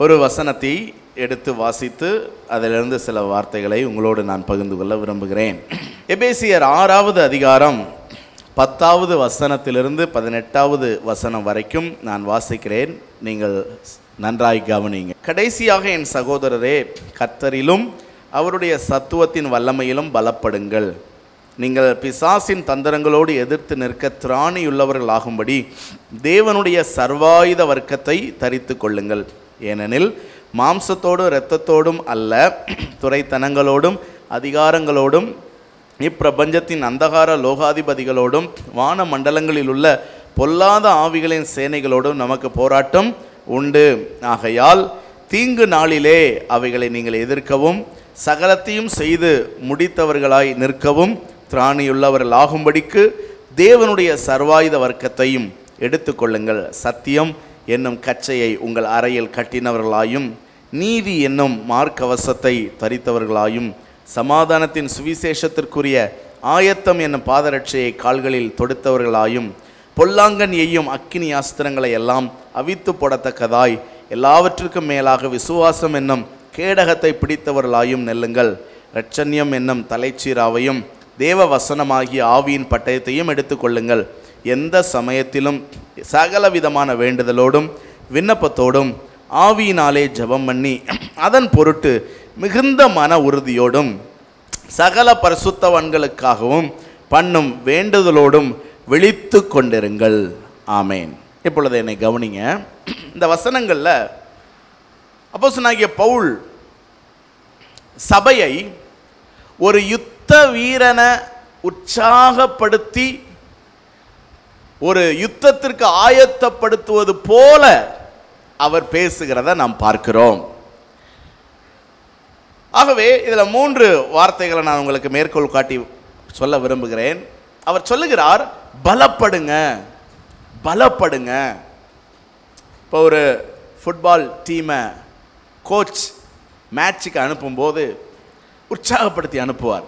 ஒரு வசனத்தை எடுத்து வாசித்து அதிலிருந்து சில வார்த்தைகளை உங்களோடு நான் பகிர்ந்து கொள்ள விரும்புகிறேன் எபேசியர் ஆறாவது அதிகாரம் பத்தாவது வசனத்திலிருந்து பதினெட்டாவது வசனம் வரைக்கும் நான் வாசிக்கிறேன் நீங்கள் நன்றாய் கவனிங்க கடைசியாக என் சகோதரரே கர்த்தரிலும் அவருடைய சத்துவத்தின் வல்லமையிலும் பலப்படுங்கள் நீங்கள் பிசாசின் தந்திரங்களோடு எதிர்த்து நிற்க திராணியுள்ளவர்களாகும்படி தேவனுடைய சர்வாயுத வர்க்கத்தை தரித்து கொள்ளுங்கள் ஏனெனில் மாம்சத்தோடும் இரத்தத்தோடும் அல்ல துறைத்தனங்களோடும் அதிகாரங்களோடும் இப்பிரபஞ்சத்தின் அந்தகார லோகாதிபதிகளோடும் வான மண்டலங்களில் உள்ள பொல்லாத ஆவிகளின் சேனைகளோடும் நமக்கு போராட்டம் உண்டு ஆகையால் தீங்கு நாளிலே அவைகளை நீங்கள் எதிர்க்கவும் சகலத்தையும் செய்து முடித்தவர்களாய் நிற்கவும் திராணியுள்ளவர்கள் ஆகும்படிக்கு தேவனுடைய சர்வாயுத வர்க்கத்தையும் எடுத்துக்கொள்ளுங்கள் சத்தியம் என்னும் கச்சையை உங்கள் அறையில் கட்டினவர்களாயும் நீதி என்னும் மார்க்கவசத்தை தரித்தவர்களாயும் சமாதானத்தின் சுவிசேஷத்திற்குரிய ஆயத்தம் என்னும் பாதரட்சையை கால்களில் தொடுத்தவர்களாயும் பொல்லாங்கன் எய்யும் அக்கினி அஸ்திரங்களை எல்லாம் அவித்து போடத்தக்கதாய் எல்லாவற்றிற்கும் மேலாக விசுவாசம் என்னும் கேடகத்தை பிடித்தவர்களாயும் நெல்லுங்கள் இரட்சண்யம் என்னும் தலைச்சீராவையும் தேவ வசனமாகிய ஆவியின் பட்டயத்தையும் எடுத்துக்கொள்ளுங்கள் எந்த சமயத்திலும் சகல விதமான வேண்டுதலோடும் விண்ணப்பத்தோடும் ஆவியினாலே ஜெபம் பண்ணி அதன் பொருட்டு மிகுந்த மன உறுதியோடும் சகல பரிசுத்தவன்களுக்காகவும் பண்ணும் வேண்டுதலோடும் விழித்து கொண்டிருங்கள் ஆமேன் இப்பொழுது என்னை கவனிங்க இந்த வசனங்களில் அப்போஸ்தலனாகிய பவுல் சபையை ஒரு யுத்த வீரனை உற்சாகப்படுத்தி ஒரு யுத்தத்திற்கு ஆயத்தப்படுத்துவது போல அவர் பேசுகிறத நாம் பார்க்கிறோம் ஆகவே இதில் மூன்று வார்த்தைகளை நான் உங்களுக்கு மேற்கோள் காட்டி சொல்ல விரும்புகிறேன் அவர் சொல்லுகிறார் பலப்படுங்க பலப்படுங்க இப்போ ஒரு ஃபுட்பால் டீமை கோச் மேட்சுக்கு அனுப்பும்போது உற்சாகப்படுத்தி அனுப்புவார்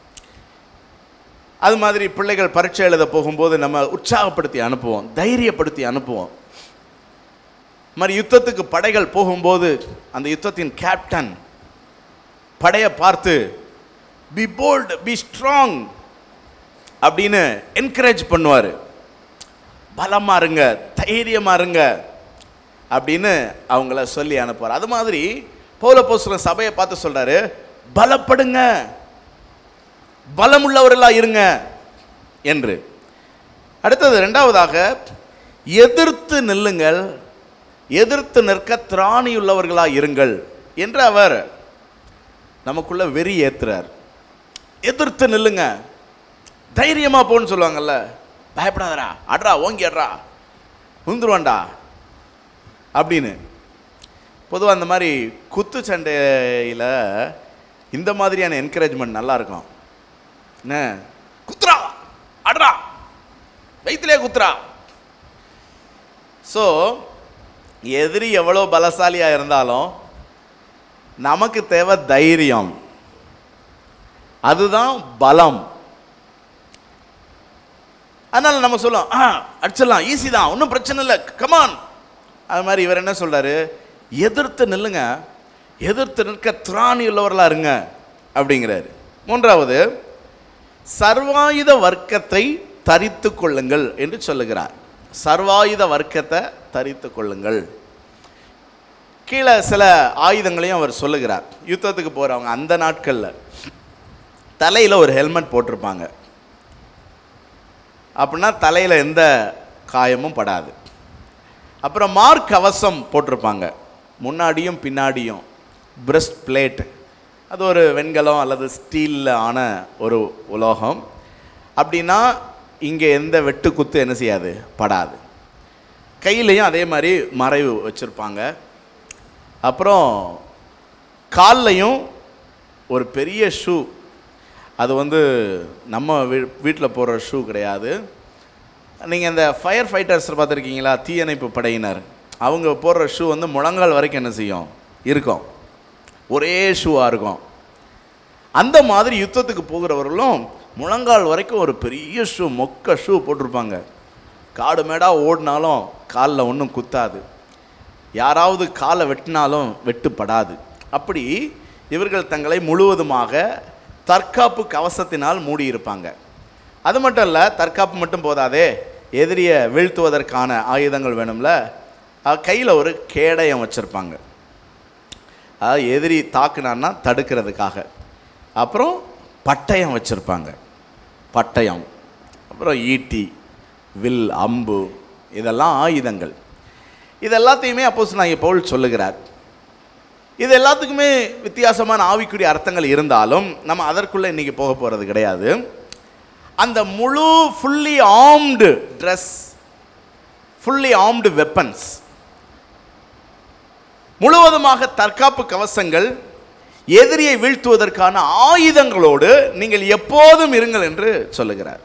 அது மாதிரி பிள்ளைகள் பரீட்சை எழுத போகும்போது நம்ம உற்சாகப்படுத்தி அனுப்புவோம் தைரியப்படுத்தி அனுப்புவோம் மாதிரி யுத்தத்துக்கு படைகள் போகும்போது அந்த யுத்தத்தின் கேப்டன் படையை பார்த்து பி போல்ட் பி ஸ்ட்ராங் அப்படின்னு என்கரேஜ் பண்ணுவார் பலமா இருங்க தைரியமா இருங்க அப்படின்னு அவங்கள சொல்லி அனுப்புவார் அது மாதிரி பௌல போஸ்தலன் சபையை பார்த்து சொல்றாரு பலப்படுங்க பலமுள்ளவர்களா இருங்க என்று அடுத்தது ரெண்டாவதாக எதிர்த்து நில்லுங்கள் எதிர்த்து நிற்க திராணியுள்ளவர்களா இருங்கள் என்று அவர் நமக்குள்ள வெறி ஏத்துறார் எதிர்த்து நில்லுங்க தைரியமா போன்னு சொல்லுவாங்கல்ல பயப்படாதடா அட்ரா ஓங்கி அட்ரா உந்துருவான்டா அப்படின்னு பொதுவாக அந்த மாதிரி குத்து சண்டையில் இந்த மாதிரியான என்கரேஜ்மெண்ட் நல்லா இருக்கும் என்ன குத்துறா அட்ரா வயிற்றுலே குத்துறா ஸோ எதிரி எவ்வளோ பலசாலியாக இருந்தாலும் நமக்கு தேவை தைரியம் அதுதான் பலம் அதனால நம்ம சொல்லுவோம் ஆ அடிச்சிடலாம் ஈஸி தான் ஒன்றும் பிரச்சனை இல்லை கமான் அது மாதிரி இவர் என்ன சொல்றாரு எதிர்த்து நில்லுங்க எதிர்த்து நிற்க திராணி உள்ளவர்களா இருங்க அப்படிங்கிறாரு மூன்றாவது சர்வாயுத வர்க்கத்தை தரித்து கொள்ளுங்கள் என்று சொல்லுகிறார் சர்வாயுத வர்க்கத்தை தரித்து கொள்ளுங்கள் கீழே சில ஆயுதங்களையும் அவர் சொல்லுகிறார் யுத்தத்துக்கு போகிறவங்க அந்த நாட்களில் தலையில் ஒரு ஹெல்மெட் போட்டிருப்பாங்க அப்படின்னா தலையில் எந்த காயமும் படாது அப்புறம் மார்க் கவசம் போட்டிருப்பாங்க முன்னாடியும் பின்னாடியும் பிரஸ்ட் பிளேட் அது ஒரு வெண்கலம் அல்லது ஸ்டீலில் ஆன ஒரு உலோகம் அப்படின்னா இங்கே எந்த வெட்டு குத்து என்ன செய்யாது படாது கையிலையும் அதே மாதிரி மறைவு வச்சுருப்பாங்க அப்புறம் கால்லையும் ஒரு பெரிய ஷூ அது வந்து நம்ம வீ வீட்டில் போடுற ஷூ கிடையாது நீங்கள் இந்த ஃபயர் ஃபைட்டர்ஸ் பார்த்துருக்கீங்களா தீயணைப்பு படையினர் அவங்க போடுற ஷூ வந்து முழங்கால் வரைக்கும் என்ன செய்யும் இருக்கும் ஒரே ஷூவாக இருக்கும் அந்த மாதிரி யுத்தத்துக்கு போகிறவர்களும் முழங்கால் வரைக்கும் ஒரு பெரிய ஷூ மொக்க ஷூ போட்டிருப்பாங்க காடு மேடாக ஓடினாலும் காலில் ஒன்றும் குத்தாது யாராவது காலை வெட்டினாலும் வெட்டுப்படாது அப்படி இவர்கள் தங்களை முழுவதுமாக தற்காப்பு கவசத்தினால் மூடியிருப்பாங்க அது மட்டும் இல்லை தற்காப்பு மட்டும் போதாதே எதிரியை வீழ்த்துவதற்கான ஆயுதங்கள் வேணும்ல கையில் ஒரு கேடயம் வச்சுருப்பாங்க அதாவது எதிரி தாக்குனான்னா தடுக்கிறதுக்காக அப்புறம் பட்டயம் வச்சுருப்பாங்க பட்டயம் அப்புறம் ஈட்டி வில் அம்பு இதெல்லாம் ஆயுதங்கள் இது எல்லாத்தையுமே அப்போஸ் நான் பவுல் சொல்லுகிறார் இது எல்லாத்துக்குமே வித்தியாசமான ஆவிக்குரிய அர்த்தங்கள் இருந்தாலும் நம்ம அதற்குள்ளே இன்றைக்கி போக போகிறது கிடையாது அந்த முழு fully armed dress fully armed weapons முழுவதுமாக தற்காப்பு கவசங்கள் எதிரியை வீழ்த்துவதற்கான ஆயுதங்களோடு நீங்கள் எப்போதும் இருங்கள் என்று சொல்லுகிறார்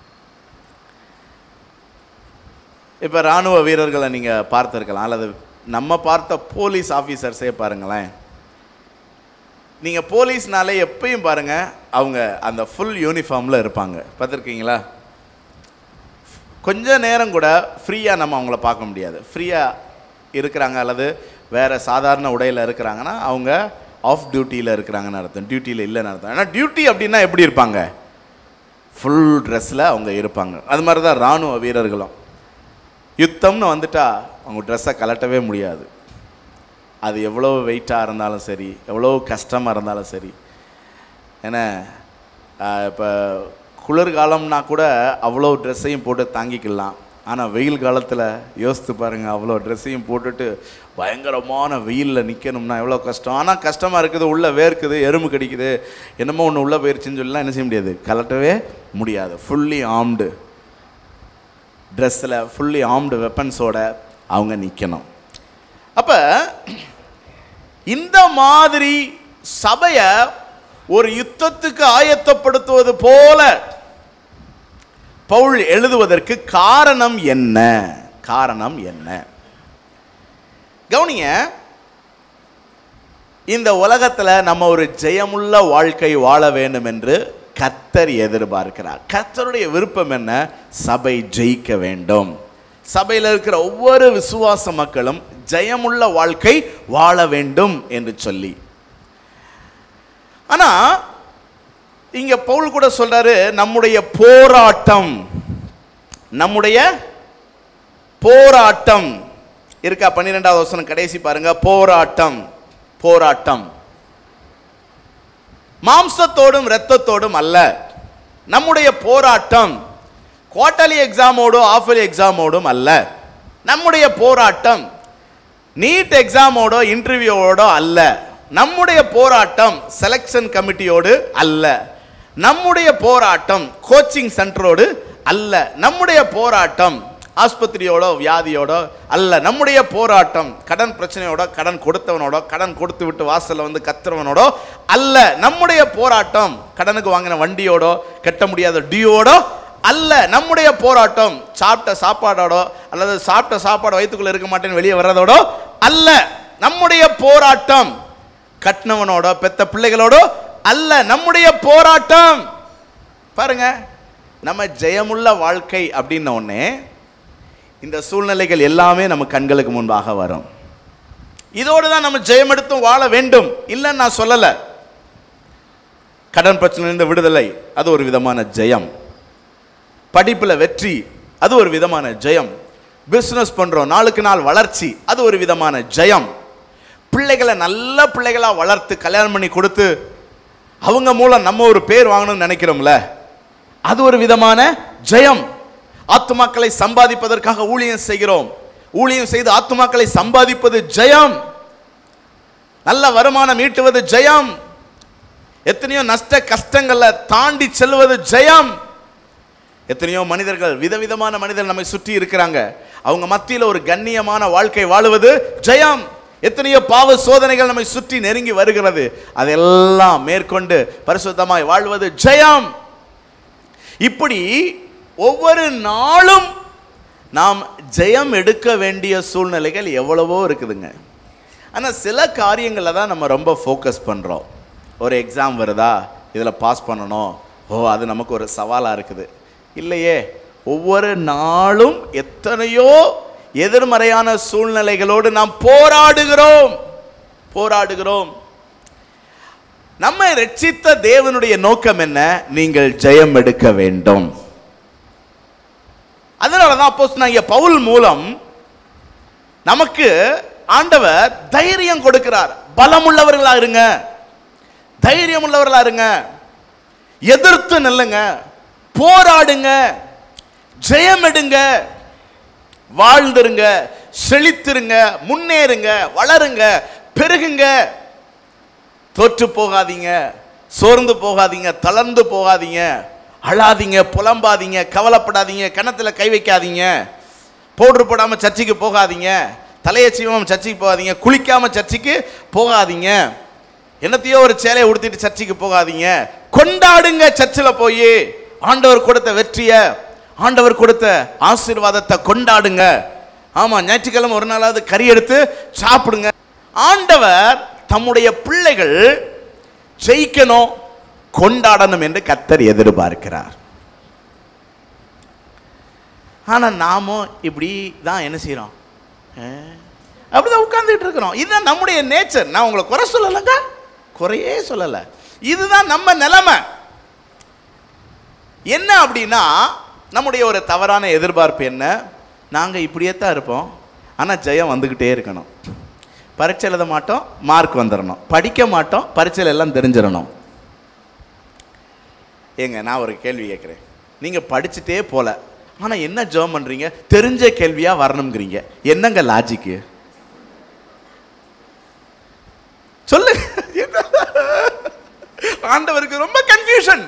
இப்போ இராணுவ வீரர்களை நீங்கள் பார்த்துருக்கலாம் அல்லது நம்ம பார்த்த போலீஸ் ஆஃபீஸர்ஸே பாருங்களேன் நீங்கள் போலீஸ்னாலே எப்பயும் பாருங்கள் அவங்க அந்த ஃபுல் யூனிஃபார்மில் இருப்பாங்க பார்த்துருக்கீங்களா கொஞ்ச நேரம் கூட ஃப்ரீயாக நம்ம அவங்கள பார்க்க முடியாது ஃப்ரீயாக இருக்கிறாங்க அல்லது வேறு சாதாரண உடையில் இருக்கிறாங்கன்னா அவங்க ஆஃப் டியூட்டியில் இருக்கிறாங்கன்னு அர்த்தம் டியூட்டியில் இல்லைன்னு அர்த்தம் ஆனால் டியூட்டி அப்படின்னா எப்படி இருப்பாங்க ஃபுல் ட்ரெஸ்ஸில் அவங்க இருப்பாங்க அது மாதிரி தான் இராணுவ வீரர்களும் யுத்தம்னு வந்துட்டா அவங்க ட்ரெஸ்ஸை கலட்டவே முடியாது அது எவ்வளோ வெயிட்டாக இருந்தாலும் சரி எவ்வளோ கஷ்டமாக இருந்தாலும் சரி ஏன்னா இப்போ குளிர்காலம்னா கூட அவ்வளோ ட்ரெஸ்ஸையும் போட்டு தாங்கிக்கலாம் ஆனால் வெயில் காலத்தில் யோசித்து பாருங்கள் அவ்வளோ ட்ரெஸ்ஸையும் போட்டுட்டு பயங்கரமான வெயிலில் நிற்கணும்னா எவ்வளோ கஷ்டம் ஆனால் கஷ்டமாக இருக்குது உள்ளே வேர்க்குது எறும்பு கடிக்குது என்னமோ ஒன்று உள்ளே போயிருச்சுன்னு சொல்லலாம் என்ன செய்ய முடியாது கலட்டவே முடியாது ஃபுல்லி ஆம்டு ட்ரெஸ்ஸில் ஃபுல்லி ஆர்ம்டு வெப்பன்ஸோட அவங்க நிற்கணும் அப்போ இந்த மாதிரி சபையை ஒரு யுத்தத்துக்கு ஆயத்தப்படுத்துவது போல பவுல் எழுதுவதற்கு காரணம் என்ன காரணம் என்ன கவனிங்க இந்த உலகத்தில் நம்ம ஒரு ஜெயமுள்ள வாழ்க்கை வாழ வேண்டும் என்று கத்தர் எதிர்பார்க்கிறார் கத்தருடைய விருப்பம் என்ன சபை ஜெயிக்க வேண்டும் சபையில் இருக்கிற ஒவ்வொரு விசுவாச மக்களும் ஜெயமுள்ள வாழ்க்கை வாழ வேண்டும் என்று சொல்லி ஆனா இங்க பவுல் கூட சொல்றாரு நம்முடைய போராட்டம் நம்முடைய போராட்டம் இருக்கா பன்னிரெண்டாவது வசனம் கடைசி பாருங்க போராட்டம் போராட்டம் மாம்சத்தோடும் இரத்தத்தோடும் அல்ல நம்முடைய போராட்டம் குவார்டர்லி எக்ஸாமோடோ ஆஃபர்லி எக்ஸாமோடும் அல்ல நம்முடைய போராட்டம் நீட் எக்ஸாமோடோ இன்டர்வியூவோடோ அல்ல நம்முடைய போராட்டம் செலெக்ஷன் கமிட்டியோடு அல்ல நம்முடைய போராட்டம் கோச்சிங் சென்டரோடு அல்ல நம்முடைய போராட்டம் ஆஸ்பத்திரியோட வியாதியோட அல்ல நம்முடைய போராட்டம் கடன் பிரச்சனையோட கடன் கொடுத்தவனோட கடன் கொடுத்து விட்டு வாசல்ல வந்து கத்துறவனோட அல்ல நம்முடைய போராட்டம் கடனுக்கு வாங்கின வண்டியோட கட்ட முடியாத டியோடோ அல்ல நம்முடைய போராட்டம் சாப்பிட்ட சாப்பாடோட அல்லது சாப்பிட்ட சாப்பாடு வயிற்றுக்குள்ள இருக்க மாட்டேன்னு வெளியே வர்றதோட அல்ல நம்முடைய போராட்டம் கட்டினவனோட பெத்த பிள்ளைகளோட அல்ல நம்முடைய போராட்டம் பாருங்க நம்ம ஜெயமுள்ள வாழ்க்கை அப்படின்ன உடனே இந்த சூழ்நிலைகள் எல்லாமே நம்ம கண்களுக்கு முன்பாக வரும் இதோடு தான் நம்ம ஜெயம் எடுத்தும் வாழ வேண்டும் இல்லைன்னு நான் சொல்லலை கடன் பிரச்சனையிலிருந்து விடுதலை அது ஒரு விதமான ஜெயம் படிப்பில் வெற்றி அது ஒரு விதமான ஜெயம் பிஸ்னஸ் பண்ணுறோம் நாளுக்கு நாள் வளர்ச்சி அது ஒரு விதமான ஜெயம் பிள்ளைகளை நல்ல பிள்ளைகளாக வளர்த்து கல்யாணம் பண்ணி கொடுத்து அவங்க மூலம் நம்ம ஒரு பேர் வாங்கணும்னு நினைக்கிறோம்ல அது ஒரு விதமான ஜெயம் ஆத்துமாக்களை சம்பாதிப்பதற்காக ஊழியம் செய்கிறோம் ஊழியம் செய்து ஆத்துமாக்களை சம்பாதிப்பது ஜெயம் நல்ல வருமானம் ஈட்டுவது ஜெயம் எத்தனையோ நஷ்ட கஷ்டங்களை தாண்டி செல்வது ஜெயம் எத்தனையோ மனிதர்கள் விதவிதமான மனிதர்கள் நம்மை சுற்றி இருக்கிறாங்க அவங்க மத்தியில் ஒரு கண்ணியமான வாழ்க்கை வாழுவது ஜெயம் எத்தனையோ பாவ சோதனைகள் நம்மை சுற்றி நெருங்கி வருகிறது அதெல்லாம் மேற்கொண்டு பரிசுத்தமாய் வாழ்வது ஜெயம் இப்படி ஒவ்வொரு நாளும் நாம் ஜெயம் எடுக்க வேண்டிய சூழ்நிலைகள் எவ்வளவோ இருக்குதுங்க ஆனால் சில காரியங்களில் தான் நம்ம ரொம்ப ஃபோக்கஸ் பண்ணுறோம் ஒரு எக்ஸாம் வருதா இதில் பாஸ் பண்ணணும் ஓ அது நமக்கு ஒரு சவாலாக இருக்குது இல்லையே ஒவ்வொரு நாளும் எத்தனையோ எதிர்மறையான சூழ்நிலைகளோடு நாம் போராடுகிறோம் போராடுகிறோம் நம்மை ரட்சித்த தேவனுடைய நோக்கம் என்ன நீங்கள் ஜெயம் எடுக்க வேண்டும் அதனாலதான் அப்போஸ் பவுல் மூலம் நமக்கு ஆண்டவர் தைரியம் கொடுக்கிறார் பலமுள்ளவர்களா இருங்க தைரியம் உள்ளவர்களா இருங்க எதிர்த்து நில்லுங்க போராடுங்க ஜெயம் எடுங்க வாழ்ந்துருங்க செழித்திருங்க முன்னேறுங்க வளருங்க பெருகுங்க தோற்று போகாதீங்க சோர்ந்து போகாதீங்க தளர்ந்து போகாதீங்க அழாதீங்க புலம்பாதீங்க கவலைப்படாதீங்க கணத்துல கை வைக்காதீங்க பவுடர் போடாம சர்ச்சுக்கு போகாதீங்க தலையை சீவாம சர்ச்சுக்கு போகாதீங்க குளிக்காம சர்ச்சுக்கு போகாதீங்க என்னத்தையோ ஒரு சேலையை உடுத்திட்டு சர்ச்சுக்கு போகாதீங்க கொண்டாடுங்க சர்ச்சில் போய் ஆண்டவர் கொடுத்த வெற்றியை ஆண்டவர் கொடுத்த ஆசீர்வாதத்தை கொண்டாடுங்க ஆமா ஞாயிற்றுக்கிழமை ஒரு நாளாவது கறி எடுத்து சாப்பிடுங்க ஆண்டவர் தம்முடைய பிள்ளைகள் ஜெயிக்கணும் கொண்டாடணும் என்று கத்தர் எதிர்பார்க்கிறார் ஆனா நாமும் இப்படி தான் என்ன செய்றோம் அஹ், அப்படிதான் உட்கார்ந்துட்டு இருக்கிறோம் இதுதான் நம்முடைய நேச்சர் நான் உங்களை குறை சொல்லலைங்க குறையே சொல்லலை இதுதான் நம்ம நிலைமை என்ன அப்படின்னா நம்முடைய ஒரு தவறான எதிர்பார்ப்பு என்ன நாங்கள் இப்படியே தான் இருப்போம் ஆனால் ஜெயம் வந்துக்கிட்டே இருக்கணும் பரீட்சை எழுத மாட்டோம் மார்க் வந்துடணும் படிக்க மாட்டோம் பரீட்சையில் எல்லாம் தெரிஞ்சிடணும் ஏங்க நான் ஒரு கேள்வி கேட்குறேன் நீங்கள் படிச்சுட்டே போல ஆனால் என்ன ஜெபம் பண்ணுறீங்க தெரிஞ்ச கேள்வியாக வரணுங்கிறீங்க என்னங்க லாஜிக்கு சொல்லு என்ன? ஆண்டவருக்கு ரொம்ப கன்ஃபியூஷன்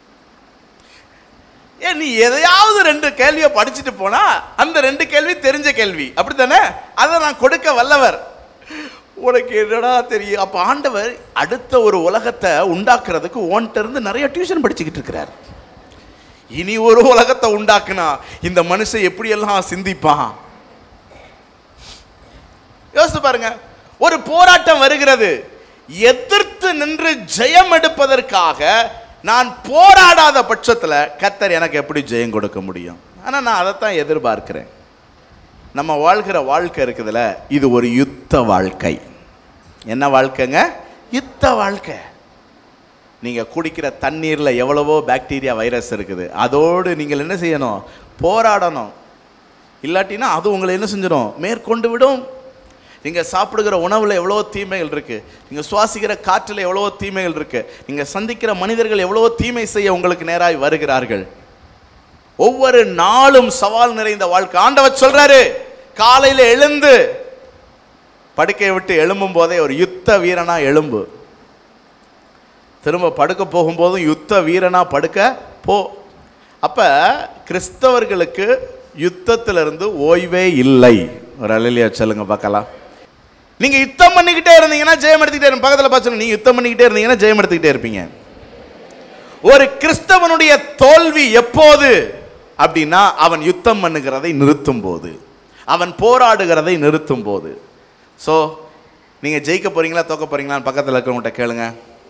ஏன் நீ எதையாவது ரெண்டு கேள்வியை படிச்சுட்டு போனா அந்த ரெண்டு கேள்வி தெரிஞ்ச கேள்வி அப்படித்தானே அதை நான் கொடுக்க வல்லவர் உனக்கு என்னடா தெரியும் அப்ப ஆண்டவர் அடுத்த ஒரு உலகத்தை உண்டாக்குறதுக்கு உன்கிட்ட இருந்து நிறைய டியூஷன் படிச்சுக்கிட்டு இருக்கிறார் இனி ஒரு உலகத்தை உண்டாக்குனா இந்த மனுஷன் எப்படியெல்லாம் சிந்திப்பான் யோசித்து பாருங்க ஒரு போராட்டம் வருகிறது எதிர்த்து நின்று ஜெயம் எடுப்பதற்காக நான் போராடாத பட்சத்தில் கத்தர் எனக்கு எப்படி ஜெயம் கொடுக்க முடியும் ஆனால் நான் அதைத்தான் எதிர்பார்க்கிறேன் நம்ம வாழ்கிற வாழ்க்கை இருக்குதுல்ல இது ஒரு யுத்த வாழ்க்கை என்ன வாழ்க்கைங்க யுத்த வாழ்க்கை நீங்கள் குடிக்கிற தண்ணீரில் எவ்வளவோ பாக்டீரியா வைரஸ் இருக்குது அதோடு நீங்கள் என்ன செய்யணும் போராடணும் இல்லாட்டினா அது உங்களை என்ன செஞ்சிடும் மேற்கொண்டு விடும் நீங்கள் சாப்பிடுகிற உணவில் எவ்வளவோ தீமைகள் இருக்குது நீங்கள் சுவாசிக்கிற காற்றில் எவ்வளவோ தீமைகள் இருக்குது நீங்கள் சந்திக்கிற மனிதர்கள் எவ்வளவோ தீமை செய்ய உங்களுக்கு நேராய் வருகிறார்கள் ஒவ்வொரு நாளும் சவால் நிறைந்த வாழ்க்கை ஆண்டவர் சொல்றாரு காலையில் எழுந்து படுக்கையை விட்டு எழும்பும் போதே ஒரு யுத்த வீரனா எழும்பு திரும்ப படுக்க போகும்போதும் யுத்த வீரனா படுக்க போ அப்ப கிறிஸ்தவர்களுக்கு யுத்தத்திலிருந்து ஓய்வே இல்லை ஒரு அலையிலியா சொல்லுங்க பார்க்கலாம் நீங்க யுத்தம் பண்ணிக்கிட்டே இருந்தீங்கன்னா ஜெயம் எடுத்துக்கிட்டே இருப்பீங்க பக்கத்தில் பார்த்து நீங்க யுத்தம் பண்ணிக்கிட்டே இருந்தீங்கன்னா ஜெயம் எடுத்துக்கிட்டே இருப்பீங்க ஒரு கிறிஸ்தவனுடைய தோல்வி எப்போது அப்படின்னா அவன் யுத்தம் பண்ணுகிறதை நிறுத்தும் போது அவன் போராடுகிறதை நிறுத்தும் போது ஸோ நீங்கள் ஜெயிக்க போறீங்களா தோக்க போறீங்களான்னு பக்கத்தில் இருக்கிறவங்கள்ட்ட கேளுங்க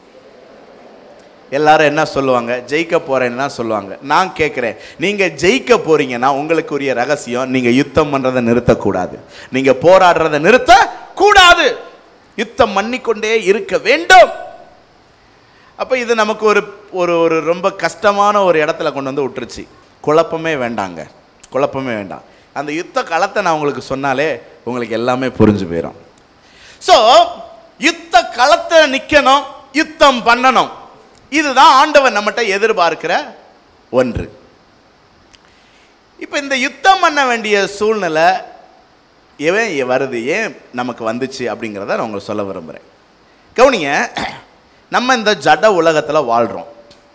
எல்லாரும் என்ன சொல்லுவாங்க ஜெயிக்க போறேன்னு தான் சொல்லுவாங்க நான் கேட்குறேன் நீங்கள் ஜெயிக்க போறீங்கன்னா உங்களுக்குரிய ரகசியம் நீங்கள் யுத்தம் பண்ணுறதை நிறுத்தக்கூடாது நீங்கள் போராடுறதை நிறுத்த கூடாது யுத்தம் பண்ணிக்கொண்டே இருக்க வேண்டும் அப்போ இது நமக்கு ஒரு ஒரு ஒரு ரொம்ப கஷ்டமான ஒரு இடத்துல கொண்டு வந்து விட்டுருச்சு குழப்பமே வேண்டாங்க குழப்பமே வேண்டாம் அந்த யுத்த களத்தை நான் உங்களுக்கு சொன்னாலே உங்களுக்கு எல்லாமே புரிஞ்சு போயிடும் ஸோ யுத்த களத்தை நிற்கணும் யுத்தம் பண்ணணும் இதுதான் ஆண்டவன் நம்மகிட்ட எதிர்பார்க்கிற ஒன்று இப்போ இந்த யுத்தம் பண்ண வேண்டிய சூழ்நிலை ஏன் வருது ஏன் நமக்கு வந்துச்சு அப்படிங்கிறத நான் உங்களுக்கு சொல்ல விரும்புகிறேன் கவனிங்க நம்ம இந்த ஜட உலகத்தில் வாழ்கிறோம்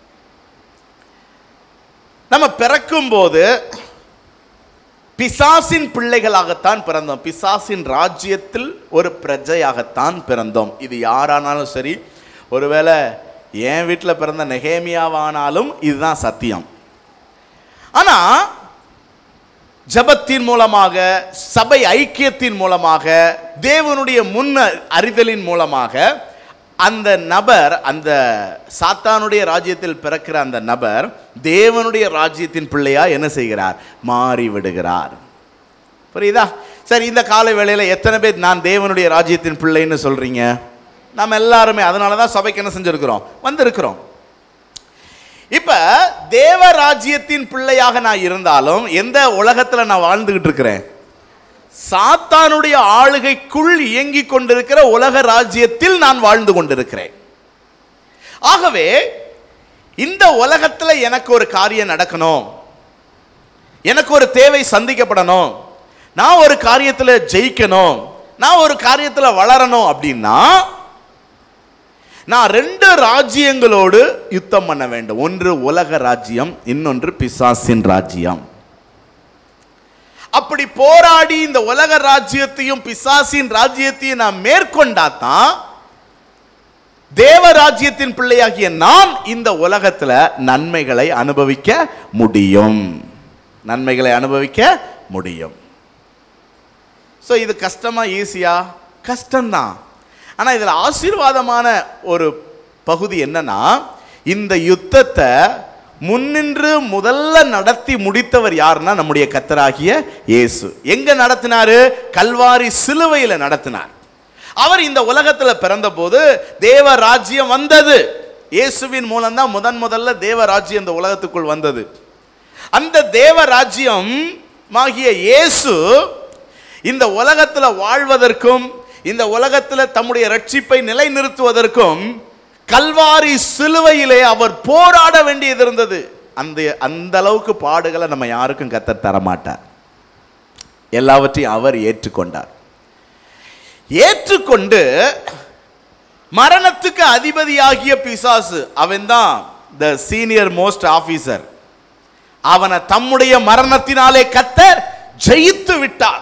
நம்ம பிறக்கும்போது பிசாசின் பிள்ளைகளாகத்தான் பிறந்தோம் பிசாசின் ராஜ்யத்தில் ஒரு பிரஜையாகத்தான் பிறந்தோம் இது யாரானாலும் சரி ஒருவேளை என் வீட்டில் பிறந்த நெகேமியாவானாலும் இதுதான் சத்தியம் ஆனால் ஜபத்தின் மூலமாக சபை ஐக்கியத்தின் மூலமாக தேவனுடைய முன் அறிதலின் மூலமாக அந்த நபர் அந்த சாத்தானுடைய ராஜ்யத்தில் பிறக்கிற அந்த நபர் தேவனுடைய ராஜ்யத்தின் பிள்ளையா என்ன செய்கிறார் மாறி விடுகிறார் புரியுதா சரி இந்த காலை வேளையில எத்தனை பேர் நான் தேவனுடைய ராஜ்யத்தின் பிள்ளைன்னு சொல்றீங்க நம்ம எல்லாருமே அதனால தான் சபைக்கு என்ன செஞ்சிருக்கிறோம் வந்திருக்கிறோம் இப்ப தேவ ராஜ்யத்தின் பிள்ளையாக நான் இருந்தாலும் எந்த உலகத்துல நான் வாழ்ந்துகிட்டு இருக்கிறேன் சாத்தானுடைய ஆளுகைக்குள் இயங்கிக் கொண்டிருக்கிற உலக ராஜ்யத்தில் நான் வாழ்ந்து கொண்டிருக்கிறேன் ஆகவே இந்த உலகத்துல எனக்கு ஒரு காரியம் நடக்கணும் எனக்கு ஒரு தேவை சந்திக்கப்படணும் நான் ஒரு காரியத்துல ஜெயிக்கணும் நான் ஒரு காரியத்துல வளரணும் அப்படின்னா நான் ரெண்டு ராஜ்யங்களோடு யுத்தம் பண்ண வேண்டும் ஒன்று உலக ராஜ்யம் இன்னொன்று பிசாசின் ராஜ்யம் அப்படி போராடி இந்த உலக ராஜ்யத்தையும் பிசாசின் ராஜ்யத்தையும் நான் மேற்கொண்டா தான் தேவ ராஜ்யத்தின் பிள்ளையாகிய நான் இந்த உலகத்துல நன்மைகளை அனுபவிக்க முடியும் நன்மைகளை அனுபவிக்க முடியும் ஸோ இது கஷ்டமா ஈஸியா கஷ்டம்தான் ஆனால் இதில் ஆசீர்வாதமான ஒரு பகுதி என்னன்னா இந்த யுத்தத்தை முன்னின்று முதல்ல நடத்தி முடித்தவர் யாருன்னா நம்முடைய கத்தராகிய இயேசு எங்க நடத்தினாரு கல்வாரி சிலுவையில் நடத்தினார் அவர் இந்த உலகத்துல பிறந்தபோது தேவ ராஜ்யம் வந்தது இயேசுவின் மூலம்தான் முதன் முதல்ல தேவ ராஜ்யம் இந்த உலகத்துக்குள் வந்தது அந்த தேவ ராஜ்யம் ஆகிய இயேசு இந்த உலகத்துல வாழ்வதற்கும் இந்த உலகத்துல தம்முடைய ரட்சிப்பை நிலைநிறுத்துவதற்கும் கல்வாரி சிலுவையிலே அவர் போராட வேண்டியது இருந்தது அந்த அந்த அளவுக்கு பாடுகளை நம்ம யாருக்கும் கத்த தரமாட்டார் எல்லாவற்றையும் அவர் ஏற்றுக்கொண்டார் ஏற்றுக்கொண்டு மரணத்துக்கு அதிபதியாகிய பிசாசு அவன்தான் த சீனியர் மோஸ்ட் ஆபீசர் அவனை தம்முடைய மரணத்தினாலே கத்தர் ஜெயித்து விட்டார்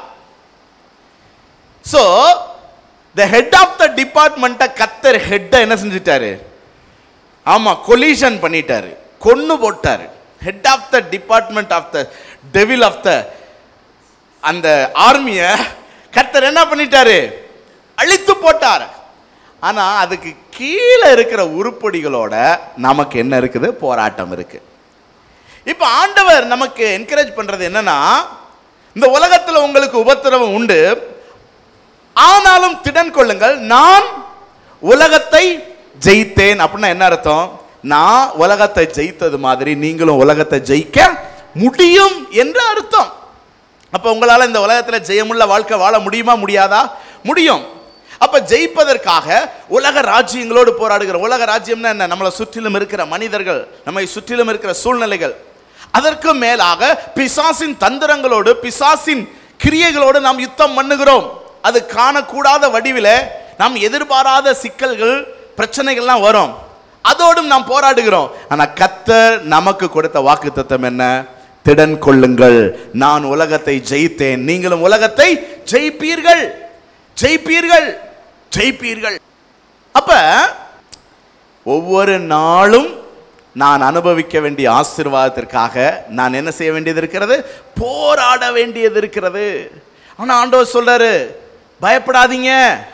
so the head of the டிபார்ட்மெண்ட்டை கத்தர் ஹெட்டை என்ன செஞ்சிட்டாரு ஆமாம் கொலிஷன் பண்ணிட்டாரு கொன்னு போட்டாரு head of the department of the devil of the அந்த ஆர்மியை கத்தர் என்ன பண்ணிட்டாரு அழித்து போட்டார் ஆனா அதுக்கு கீழே இருக்கிற உருப்படிகளோட நமக்கு என்ன இருக்குது போராட்டம் இருக்கு இப்ப ஆண்டவர் நமக்கு என்கரேஜ் பண்றது என்னன்னா இந்த உலகத்துல உங்களுக்கு உபத்திரவம் உண்டு ஆனாலும் திடன் கொள்ளுங்கள் நான் உலகத்தை ஜெயித்தேன் அப்படின்னா என்ன அர்த்தம் நான் உலகத்தை ஜெயித்தது மாதிரி நீங்களும் உலகத்தை ஜெயிக்க முடியும் என்று அர்த்தம் அப்ப உங்களால இந்த உலகத்துல ஜெயமுள்ள வாழ்க்கை வாழ முடியுமா முடியாதா முடியும் அப்ப ஜெயிப்பதற்காக உலக ராஜ்யங்களோடு போராடுகிற உலக ராஜ்யம்னா என்ன நம்மளை சுற்றிலும் இருக்கிற மனிதர்கள் நம்மை சுற்றிலும் இருக்கிற சூழ்நிலைகள் அதற்கு மேலாக பிசாசின் தந்திரங்களோடு பிசாசின் கிரியைகளோடு நாம் யுத்தம் பண்ணுகிறோம் அது காணக்கூடாத வடிவில நாம் எதிர்பாராத சிக்கல்கள் பிரச்சனைகள்லாம் வரும் அதோடும் நாம் போராடுகிறோம் ஆனா கத்தர் நமக்கு கொடுத்த வாக்கு என்ன திடன் கொள்ளுங்கள் நான் உலகத்தை ஜெயித்தேன் நீங்களும் உலகத்தை ஜெயிப்பீர்கள் ஜெயிப்பீர்கள் ஜெயிப்பீர்கள் அப்ப ஒவ்வொரு நாளும் நான் அனுபவிக்க வேண்டிய ஆசீர்வாதத்திற்காக நான் என்ன செய்ய வேண்டியது இருக்கிறது போராட வேண்டியது இருக்கிறது ஆனா ஆண்டவர் சொல்றாரு பயப்படாதீங்க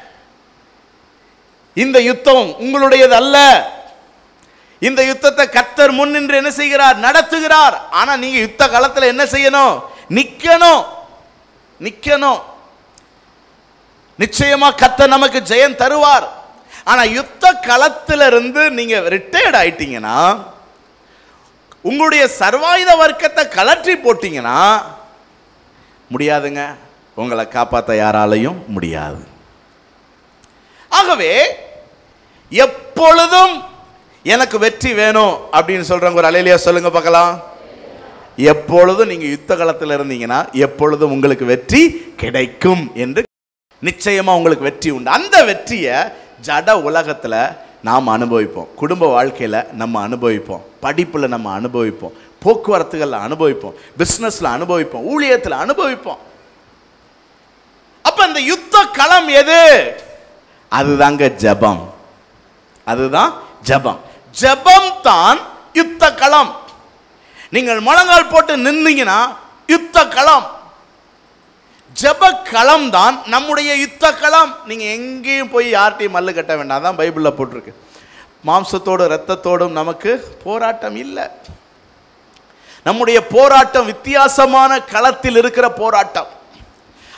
இந்த யுத்தம் உங்களுடையது அல்ல இந்த யுத்தத்தை கத்தர் முன் நின்று என்ன செய்கிறார் நடத்துகிறார் ஆனா நீங்க யுத்த காலத்துல என்ன செய்யணும் நிக்கணும் நிக்கணும் நிச்சயமா கத்தர் நமக்கு ஜெயம் தருவார் ஆனா யுத்த களத்துல இருந்து நீங்க ரிட்டையர்ட் ஆயிட்டீங்கன்னா உங்களுடைய சர்வாயுத வர்க்கத்தை கலற்றி போட்டீங்கன்னா முடியாதுங்க உங்களை காப்பாற்ற யாராலையும் முடியாது ஆகவே எப்பொழுதும் எனக்கு வெற்றி வேணும் அப்படின்னு சொல்றவங்க ஒரு அலையிலியா சொல்லுங்க பார்க்கலாம் எப்பொழுதும் நீங்க யுத்த களத்தில் இருந்தீங்கன்னா எப்பொழுதும் உங்களுக்கு வெற்றி கிடைக்கும் என்று நிச்சயமா உங்களுக்கு வெற்றி உண்டு அந்த வெற்றியை ஜட உலகத்துல நாம் அனுபவிப்போம் குடும்ப வாழ்க்கையில நம்ம அனுபவிப்போம் படிப்புல நம்ம அனுபவிப்போம் போக்குவரத்துகள்ல அனுபவிப்போம் பிசினஸ்ல அனுபவிப்போம் ஊழியத்துல அனுபவிப்போம் அப்ப அந்த யுத்த களம் எது அதுதாங்க ஜெபம் அதுதான் ஜெபம் ஜெபம் தான் யுத்த களம் நீங்கள் முழங்கால் போட்டு நின்னீங்கன்னா யுத்த களம் ஜெப களம் தான் நம்முடைய யுத்த களம் நீங்க எங்கேயும் போய் யார்கிட்டையும் மல்லு கட்ட வேண்டாம் அதான் பைபிளில் போட்டிருக்கு மாம்சத்தோடும் இரத்தத்தோடும் நமக்கு போராட்டம் இல்லை நம்முடைய போராட்டம் வித்தியாசமான களத்தில் இருக்கிற போராட்டம்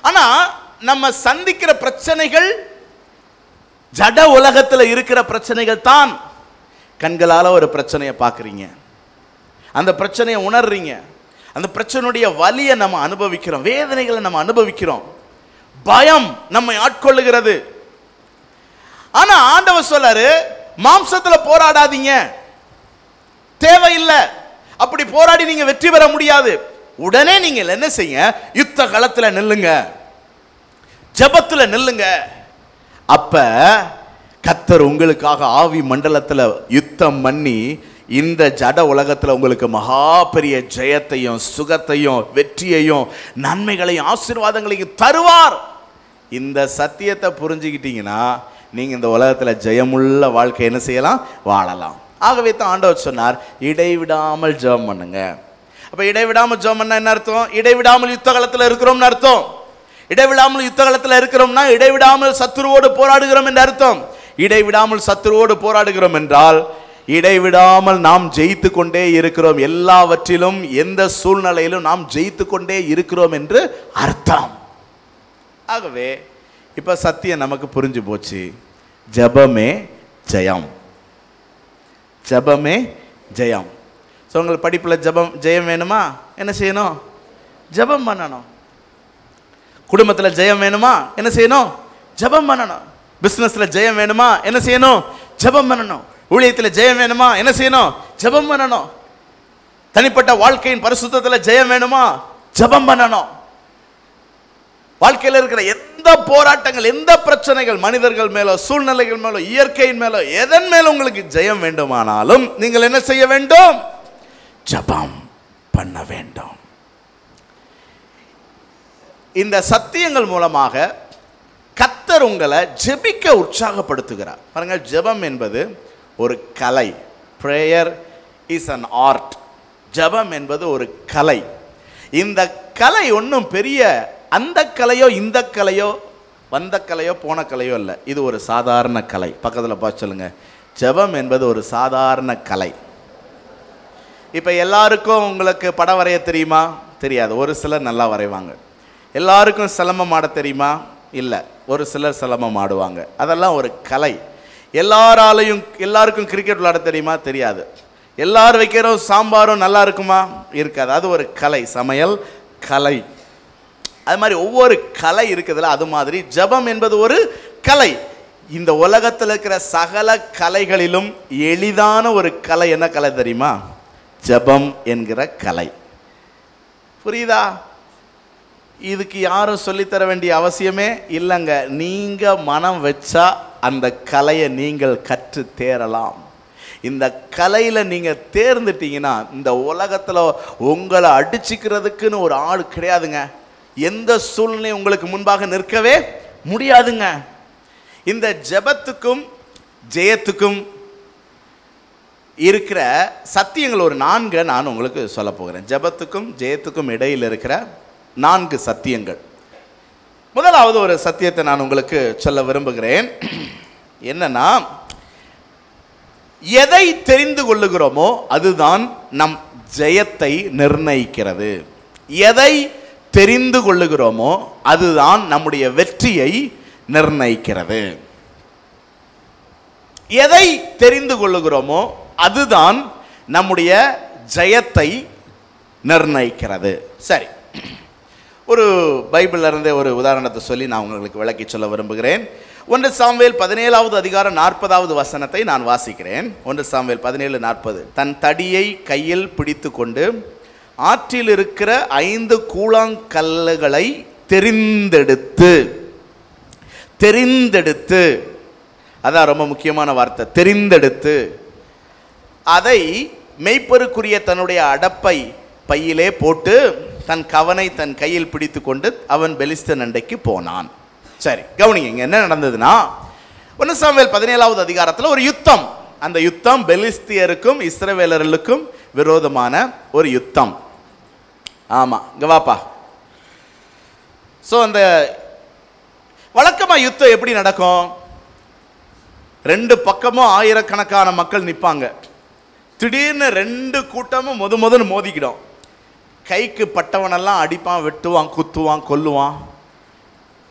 ஆனா நம்ம சந்திக்கிற பிரச்சனைகள் ஜட உலகத்தில் இருக்கிற பிரச்சனைகள் தான் கண்களால ஒரு பிரச்சனையை பார்க்குறீங்க அந்த பிரச்சனையை உணர்றீங்க அந்த பிரச்சனையுடைய வலியை நம்ம அனுபவிக்கிறோம் வேதனைகளை நம்ம அனுபவிக்கிறோம் பயம் நம்மை ஆட்கொள்ளுகிறது ஆனா ஆண்டவர் சொல்றாரு மாம்சத்துல போராடாதீங்க தேவையில்லை அப்படி போராடி நீங்க வெற்றி பெற முடியாது உடனே நீங்க என்ன செய்ய யுத்த களத்துல நில்லுங்க ஜெபத்துல நில்லுங்க அப்ப கத்தர் உங்களுக்காக ஆவி மண்டலத்துல யுத்தம் பண்ணி இந்த ஜட உலகத்துல உங்களுக்கு மகா பெரிய ஜெயத்தையும் சுகத்தையும் வெற்றியையும் நன்மைகளையும் ஆசீர்வாதங்களையும் தருவார் இந்த சத்தியத்தை புரிஞ்சுக்கிட்டீங்கன்னா நீங்க இந்த உலகத்துல ஜெயமுள்ள வாழ்க்கை என்ன செய்யலாம் வாழலாம் ஆகவே தான் ஆண்டவர் சொன்னார் இடைவிடாமல் ஜெபம் பண்ணுங்க அப்ப இடைவிடாமல் ஜெபம் பண்ணா என்ன அர்த்தம் இடைவிடாமல் யுத்த காலத்துல இருக்கிறோம்னு அர்த்தம் இடைவிடாமல் யுத்த காலத்துல இருக்கிறோம்னா இடைவிடாமல் சத்துருவோடு போராடுகிறோம் என்று அர்த்தம் இடைவிடாமல் சத்துருவோடு போராடுகிறோம் என்றால் இடைவிடாமல் நாம் ஜெயித்து கொண்டே இருக்கிறோம் எல்லாவற்றிலும் எந்த சூழ்நிலையிலும் நாம் ஜெயித்து கொண்டே இருக்கிறோம் என்று அர்த்தம் ஆகவே இப்ப சத்தியம் நமக்கு புரிஞ்சு போச்சு ஜெபமே ஜெயம் ஜெபமே ஜெயம் ஸோ உங்களுக்கு படிப்பில் ஜெபம் ஜெயம் வேணுமா என்ன செய்யணும் ஜெபம் பண்ணணும் குடும்பத்தில் ஜெயம் வேணுமா என்ன செய்யணும் ஜெபம் பண்ணணும் பிஸ்னஸில் ஜெயம் வேணுமா என்ன செய்யணும் ஜெபம் பண்ணணும் ஊழியத்தில் ஜெயம் வேணுமா என்ன செய்யணும் ஜெபம் பண்ணணும் தனிப்பட்ட வாழ்க்கையின் பரிசுத்தத்தில் ஜெயம் வேணுமா ஜெபம் பண்ணணும் வாழ்க்கையில் இருக்கிற எந்த போராட்டங்கள் எந்த பிரச்சனைகள் மனிதர்கள் மேலோ சூழ்நிலைகள் மேலோ இயற்கையின் மேலோ எதன் மேல உங்களுக்கு ஜெயம் வேண்டுமானாலும் நீங்கள் என்ன செய்ய வேண்டும் ஜெபம் பண்ண வேண்டும் இந்த சத்தியங்கள் மூலமாக கத்தர் உங்களை ஜெபிக்க உற்சாகப்படுத்துகிறார் பாருங்க ஜெபம் என்பது ஒரு கலை ப்ரேயர் இஸ் அன் ஆர்ட் ஜெபம் என்பது ஒரு கலை இந்த கலை ஒன்றும் பெரிய அந்த கலையோ இந்த கலையோ வந்த கலையோ போன கலையோ இல்லை இது ஒரு சாதாரண கலை பக்கத்தில் பார்த்து சொல்லுங்க ஜெபம் என்பது ஒரு சாதாரண கலை இப்போ எல்லாருக்கும் உங்களுக்கு படம் வரைய தெரியுமா தெரியாது ஒரு சிலர் நல்லா வரைவாங்க எல்லாருக்கும் சிலம்பம் ஆட தெரியுமா இல்லை ஒரு சிலர் சிலம்பம் ஆடுவாங்க அதெல்லாம் ஒரு கலை எல்லாராலையும் எல்லாருக்கும் கிரிக்கெட் விளையாட தெரியுமா தெரியாது எல்லாரும் வைக்கிற சாம்பாரும் நல்லா இருக்குமா இருக்காது அது ஒரு கலை சமையல் கலை அது மாதிரி ஒவ்வொரு கலை இருக்குதுல்ல அது மாதிரி ஜெபம் என்பது ஒரு கலை இந்த உலகத்தில் இருக்கிற சகல கலைகளிலும் எளிதான ஒரு கலை என்ன கலை தெரியுமா ஜெபம் என்கிற கலை புரியுதா இதுக்கு யாரும் சொல்லித்தர வேண்டிய அவசியமே இல்லைங்க நீங்க மனம் வச்சா அந்த கலையை நீங்கள் கற்று தேரலாம் இந்த கலையில நீங்க தேர்ந்துட்டீங்கன்னா இந்த உலகத்துல உங்களை அடிச்சுக்கிறதுக்குன்னு ஒரு ஆள் கிடையாதுங்க எந்த சூழ்நிலையும் உங்களுக்கு முன்பாக நிற்கவே முடியாதுங்க இந்த ஜெபத்துக்கும் ஜெயத்துக்கும் இருக்கிற சத்தியங்கள் ஒரு நான்கை நான் உங்களுக்கு சொல்ல போகிறேன் ஜெபத்துக்கும் ஜெயத்துக்கும் இடையில் இருக்கிற நான்கு சத்தியங்கள் முதலாவது ஒரு சத்தியத்தை நான் உங்களுக்கு சொல்ல விரும்புகிறேன் என்னன்னா எதை தெரிந்து கொள்ளுகிறோமோ அதுதான் நம் ஜெயத்தை நிர்ணயிக்கிறது எதை தெரிந்து கொள்ளுகிறோமோ அதுதான் நம்முடைய வெற்றியை நிர்ணயிக்கிறது எதை தெரிந்து கொள்ளுகிறோமோ அதுதான் நம்முடைய ஜெயத்தை நிர்ணயிக்கிறது சரி ஒரு பைபிள்ல இருந்தே ஒரு உதாரணத்தை சொல்லி நான் உங்களுக்கு விளக்கி சொல்ல விரும்புகிறேன் ஒன்று சாம்வேல் பதினேழாவது அதிகாரம் நாற்பதாவது வசனத்தை நான் வாசிக்கிறேன் ஒன்று சாம்வேல் பதினேழு நாற்பது தன் தடியை கையில் பிடித்து கொண்டு ஆற்றில் இருக்கிற ஐந்து கூழாங்கல்லுகளை தெரிந்தெடுத்து தெரிந்தெடுத்து அதான் ரொம்ப முக்கியமான வார்த்தை தெரிந்தெடுத்து அதை மெய்ப்பருக்குரிய தன்னுடைய அடப்பை பையிலே போட்டு தன் கவனை தன் கையில் பிடித்து கொண்டு அவன் பெலிஸ்த நண்டைக்கு போனான் சரி கவனிங்க இங்க என்ன நடந்ததுன்னா ஒன்று சாமுவேல் பதினேழாவது அதிகாரத்தில் ஒரு யுத்தம் அந்த யுத்தம் பெலிஸ்தியருக்கும் இஸ்ரவேலர்களுக்கும் விரோதமான ஒரு யுத்தம் ஆமாம் இங்க வாப்பா ஸோ அந்த வழக்கமாக யுத்தம் எப்படி நடக்கும் ரெண்டு பக்கமும் ஆயிரக்கணக்கான மக்கள் நிற்பாங்க திடீர்னு ரெண்டு கூட்டமும் முத முதன்னு மோதிக்கிடும் கைக்கு பட்டவனெல்லாம் அடிப்பான் வெட்டுவான் குத்துவான் கொல்லுவான்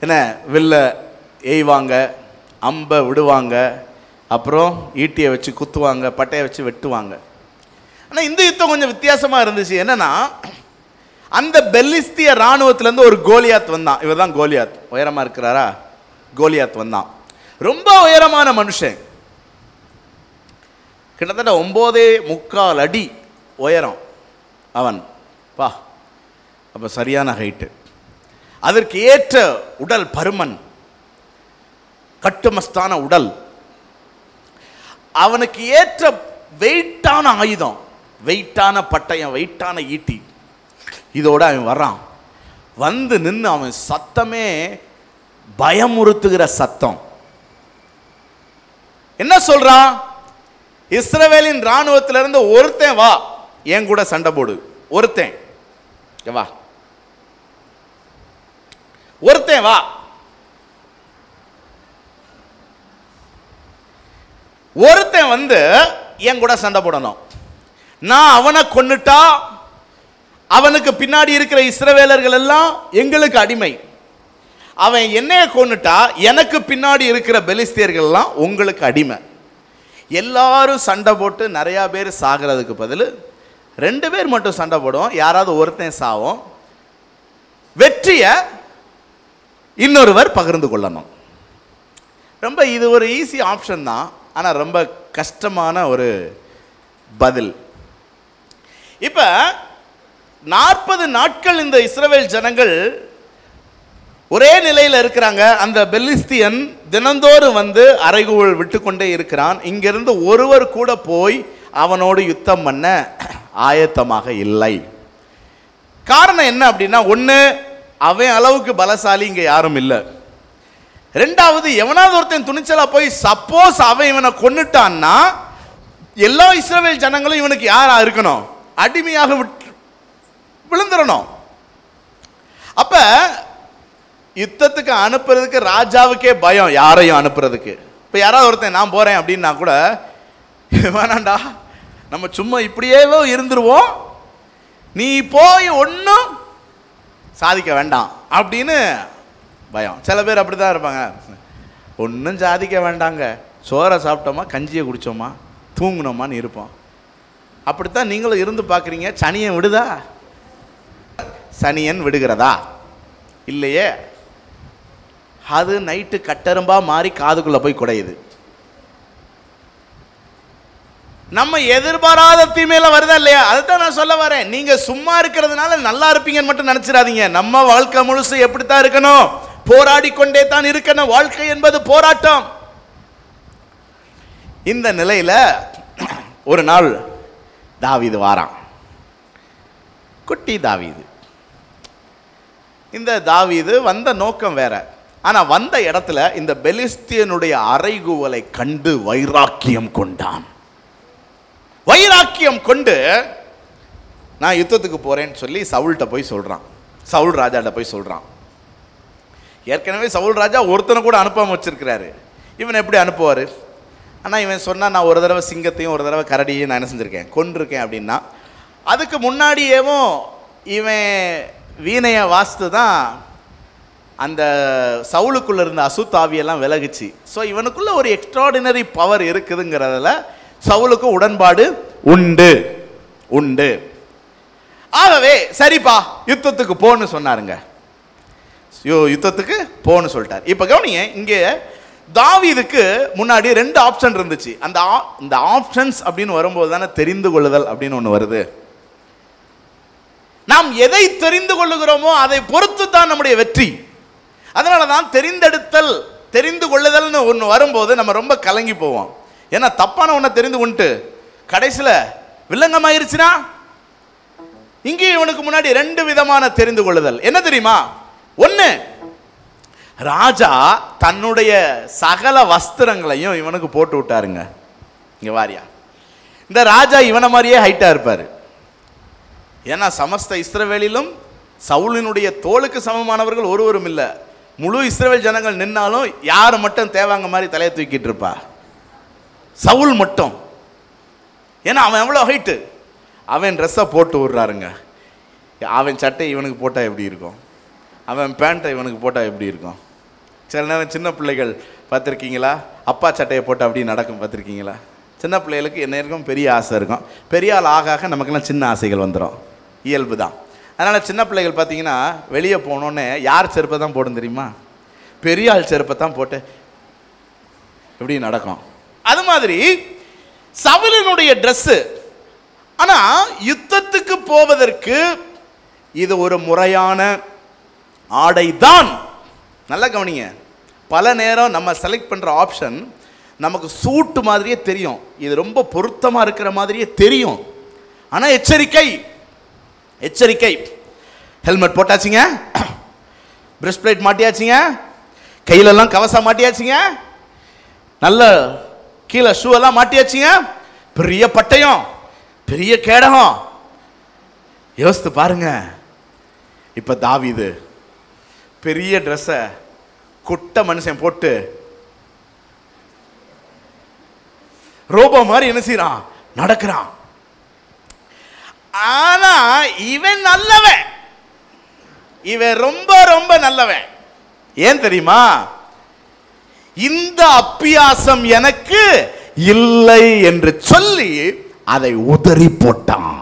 என்ன வில்ல எய்வாங்க அம்பை விடுவாங்க அப்புறம் ஈட்டியை வச்சு குத்துவாங்க பட்டையை வச்சு வெட்டுவாங்க ஆனால் இந்த யுத்தம் கொஞ்சம் வித்தியாசமாக இருந்துச்சு என்னன்னா அந்த பெல்லிஸ்திய இராணுவத்திலேருந்து ஒரு கோலியாத் வந்தான் இவர் தான் கோலியாத் உயரமாக இருக்கிறாரா கோலியாத் வந்தான் ரொம்ப உயரமான மனுஷன் கிட்டத்தட்ட ஒம்போதே முக்கால் அடி உயரம் அவன் பா அப்போ சரியான ஹைட்டு அதற்கு ஏற்ற உடல் பருமன் கட்டுமஸ்தான உடல் அவனுக்கு ஏற்ற வெயிட்டான ஆயுதம் வெயிட்டான பட்டயம் வெயிட்டான ஈட்டி இதோட அவன் வர்றான் வந்து நின்று அவன் சத்தமே பயமுறுத்துகிற சத்தம் என்ன சொல்றான் இஸ்ரவேலின் இராணுவத்திலிருந்து ஒருத்தன் வா என் கூட சண்டை போடு ஒருத்தன் இங்க வா ஒருத்தன் வா ஒருத்தன் வந்து என் கூட சண்டை போடணும் நான் அவனை கொன்னுட்டா அவனுக்கு பின்னாடி இருக்கிற இஸ்ரவேலர்கள் எல்லாம் எங்களுக்கு அடிமை அவன் என்னைய கொன்னுட்டா எனக்கு பின்னாடி இருக்கிற பெலிஸ்தியர்கள் எல்லாம் உங்களுக்கு அடிமை எல்லாரும் சண்டை போட்டு நிறையா பேர் சாகிறதுக்கு பதில் ரெண்டு பேர் மட்டும் சண்டை போடுவோம் யாராவது ஒருத்தன் சாவும் வெற்றியை இன்னொருவர் பகிர்ந்து கொள்ளணும் ரொம்ப இது ஒரு ஈஸி ஆப்ஷன் தான் ஆனால் ரொம்ப கஷ்டமான ஒரு பதில் இப்போ நாற்பது நாட்கள் இந்த இஸ்ரவேல் ஜனங்கள் ஒரே நிலையில் இருக்கிறாங்க அந்த பெலிஸ்தியன் தினந்தோறும் வந்து அறைகூவல் விட்டுக்கொண்டே இருக்கிறான் இங்கிருந்து ஒருவர் கூட போய் அவனோடு யுத்தம் பண்ண ஆயத்தமாக இல்லை காரணம் என்ன அப்படின்னா ஒன்று அவன் அளவுக்கு பலசாலி இங்கே யாரும் இல்லை ரெண்டாவது எவனாவது ஒருத்தன் துணிச்சலா போய் சப்போஸ் அவன் இவனை கொன்னுட்டான்னா எல்லா இஸ்ரவேல் ஜனங்களும் இவனுக்கு யாரா இருக்கணும் அடிமையாக விட்டு விழுந்துடணும் அப்ப யுத்தத்துக்கு அனுப்புறதுக்கு ராஜாவுக்கே பயம் யாரையும் அனுப்புறதுக்கு இப்போ யாராவது ஒருத்தன் நான் போறேன் அப்படின்னா கூட வேணாண்டா நம்ம சும்மா இப்படியே இருந்துருவோம் நீ போய் ஒன்றும் சாதிக்க வேண்டாம் அப்படின்னு பயம் சில பேர் அப்படி தான் இருப்பாங்க ஒன்றும் சாதிக்க வேண்டாங்க சோறை சாப்பிட்டோமா கஞ்சியை குடித்தோமா தூங்கினோமான்னு இருப்போம் அப்படித்தான் நீங்களும் இருந்து பார்க்குறீங்க சனியன் விடுதா சனியன் விடுகிறதா இல்லையே அது நைட்டு கட்டெரும்பா மாறி காதுக்குள்ளே போய் குடையுது நம்ம எதிர்பாராத தீமையில வருதா இல்லையா அதுதான் நான் சொல்ல வரேன் நீங்க சும்மா இருக்கிறதுனால நல்லா இருப்பீங்கன்னு மட்டும் நினைச்சிடாதீங்க நம்ம வாழ்க்கை முழுசு எப்படித்தான் இருக்கணும் போராடி கொண்டே தான் இருக்கணும் வாழ்க்கை என்பது போராட்டம் இந்த நிலையில ஒரு நாள் தாவீது வாரான் குட்டி தாவீது இந்த தாவீது வந்த நோக்கம் வேற ஆனா வந்த இடத்துல இந்த பெலிஸ்தியனுடைய அறைகூவலை கண்டு வைராக்கியம் கொண்டான் வைராக்கியம் கொண்டு நான் யுத்தத்துக்கு போறேன்னு சொல்லி சவுல்கிட்ட போய் சொல்றான் சவுல் ராஜாட்ட போய் சொல்றான் ஏற்கனவே சவுல் ராஜா ஒருத்தனை கூட அனுப்பாம வச்சிருக்கிறாரு இவன் எப்படி அனுப்புவார் ஆனால் இவன் சொன்னா நான் ஒரு தடவை சிங்கத்தையும் ஒரு தடவை கரடியையும் நான் என்ன செஞ்சுருக்கேன் கொண்டிருக்கேன் அப்படின்னா அதுக்கு முன்னாடியேவும் இவன் வீணையை வாஸ்து தான் அந்த சவுலுக்குள்ள இருந்த அசுத்தாவியெல்லாம் விலகுச்சு ஸோ இவனுக்குள்ள ஒரு எக்ஸ்ட்ராடினரி பவர் இருக்குதுங்கிறதுல சவுலுக்கு உடன்பாடு உண்டு உண்டு ஆகவே சரிப்பா யுத்தத்துக்கு போன்னு சொன்னாருங்க யோ யுத்தத்துக்கு போன்னு சொல்லிட்டார் இப்போ கவனிங்க இங்கே தாவீதுக்கு முன்னாடி ரெண்டு ஆப்ஷன் இருந்துச்சு அந்த ஆ- இந்த ஆப்ஷன்ஸ் அப்படின்னு வரும்போது தானே தெரிந்து கொள்ளுதல் அப்படின்னு ஒன்று வருது நாம் எதை தெரிந்து கொள்ளுகிறோமோ அதை பொறுத்து தான் நம்முடைய வெற்றி அதனால தான் தெரிந்தெடுத்தல் தெரிந்து கொள்ளுதல்னு ஒன்று வரும்போது நம்ம ரொம்ப கலங்கி போவோம் ஏன்னா தப்பான ஒன்றை தெரிந்து கொண்டு கடைசியில் வில்லங்கமாயிருச்சுன்னா இங்கே இவனுக்கு முன்னாடி ரெண்டு விதமான தெரிந்து கொள்ளுதல் என்ன தெரியுமா ஒன்று ராஜா தன்னுடைய சகல வஸ்திரங்களையும் இவனுக்கு போட்டு விட்டாருங்க இங்க வாரியா இந்த ராஜா இவனை மாதிரியே ஹைட்டா இருப்பாரு ஏன்னா சமஸ்த இஸ்ரவேலிலும் சவுலினுடைய தோளுக்கு சமமானவர்கள் ஒருவரும் இல்லை முழு இஸ்ரவேல் ஜனங்கள் நின்னாலும் யார் மட்டும் தேவாங்க மாதிரி தலையை தூக்கிட்டு இருப்பா சவுல் மட்டும் ஏன்னா அவன் எவ்வளோ ஹைட்டு அவன் ட்ரெஸ்ஸை போட்டு விட்றாருங்க அவன் சட்டை இவனுக்கு போட்டால் எப்படி இருக்கும் அவன் பேண்ட்டை இவனுக்கு போட்டால் எப்படி இருக்கும் சில நேரம் சின்ன பிள்ளைகள் பார்த்துருக்கீங்களா அப்பா சட்டையை போட்டு அப்படி நடக்கும் பார்த்துருக்கீங்களா சின்ன பிள்ளைகளுக்கு என்ன இருக்கும் பெரிய ஆசை இருக்கும் பெரிய ஆள் ஆக ஆக நமக்கெல்லாம் சின்ன ஆசைகள் வந்துடும் இயல்பு தான் அதனால் சின்ன பிள்ளைகள் பார்த்தீங்கன்னா வெளியே போனோன்னே யார் செருப்பை தான் போடும் தெரியுமா பெரிய ஆள் செருப்பை தான் போட்டு இப்படி நடக்கும் அது மாதிரி சவுலினுடைய ட்ரெஸ்ஸு ஆனால் யுத்தத்துக்கு போவதற்கு இது ஒரு முறையான ஆடை தான் நல்லா கவனிங்க பல நேரம் நம்ம செலக்ட் பண்ணுற ஆப்ஷன் நமக்கு சூட்டு மாதிரியே தெரியும் இது ரொம்ப பொருத்தமாக இருக்கிற மாதிரியே தெரியும் ஆனால் எச்சரிக்கை எச்சரிக்கை ஹெல்மெட் போட்டாச்சுங்க பிரஸ்ட் பிளேட் மாட்டியாச்சுங்க கையிலெல்லாம் கவசம் மாட்டியாச்சுங்க நல்ல கீழே ஷூ எல்லாம் மாட்டியாச்சுங்க பெரிய பட்டயம் பெரிய கேடகம் யோசித்து பாருங்க இப்ப தாவிது பெரிய ட்ரெஸ்ஸை குட்ட மனுஷன் போட்டு ரோபோ மாதிரி என்ன செய்யறான் நடக்கிறான் ஆனா இவன் நல்லவன் இவன் ரொம்ப ரொம்ப நல்லவன் ஏன் தெரியுமா இந்த அப்பியாசம் எனக்கு இல்லை என்று சொல்லி அதை உதறி போட்டான்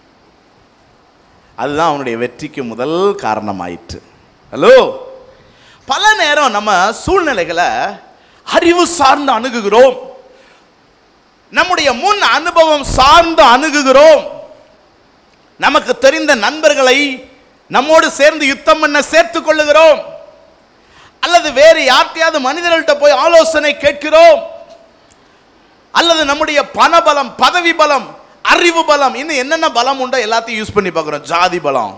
அதுதான் அவனுடைய வெற்றிக்கு முதல் காரணமாயிற்று ஹலோ பல நேரம் நம்ம சூழ்நிலைகளை அறிவு சார்ந்து அணுகுகிறோம் நம்முடைய முன் அனுபவம் சார்ந்து அணுகுகிறோம் நமக்கு தெரிந்த நண்பர்களை நம்மோடு சேர்ந்து யுத்தம் பண்ண சேர்த்துக் கொள்ளுகிறோம் அல்லது வேறு யார்கிட்டயாவது மனிதர்கள்ட்ட போய் ஆலோசனை கேட்கிறோம் அல்லது நம்முடைய பணபலம் பதவி பலம் அறிவு பலம் இன்னும் என்னென்ன பலம் உண்டோ எல்லாத்தையும் யூஸ் பண்ணி பார்க்குறோம் ஜாதி பலம்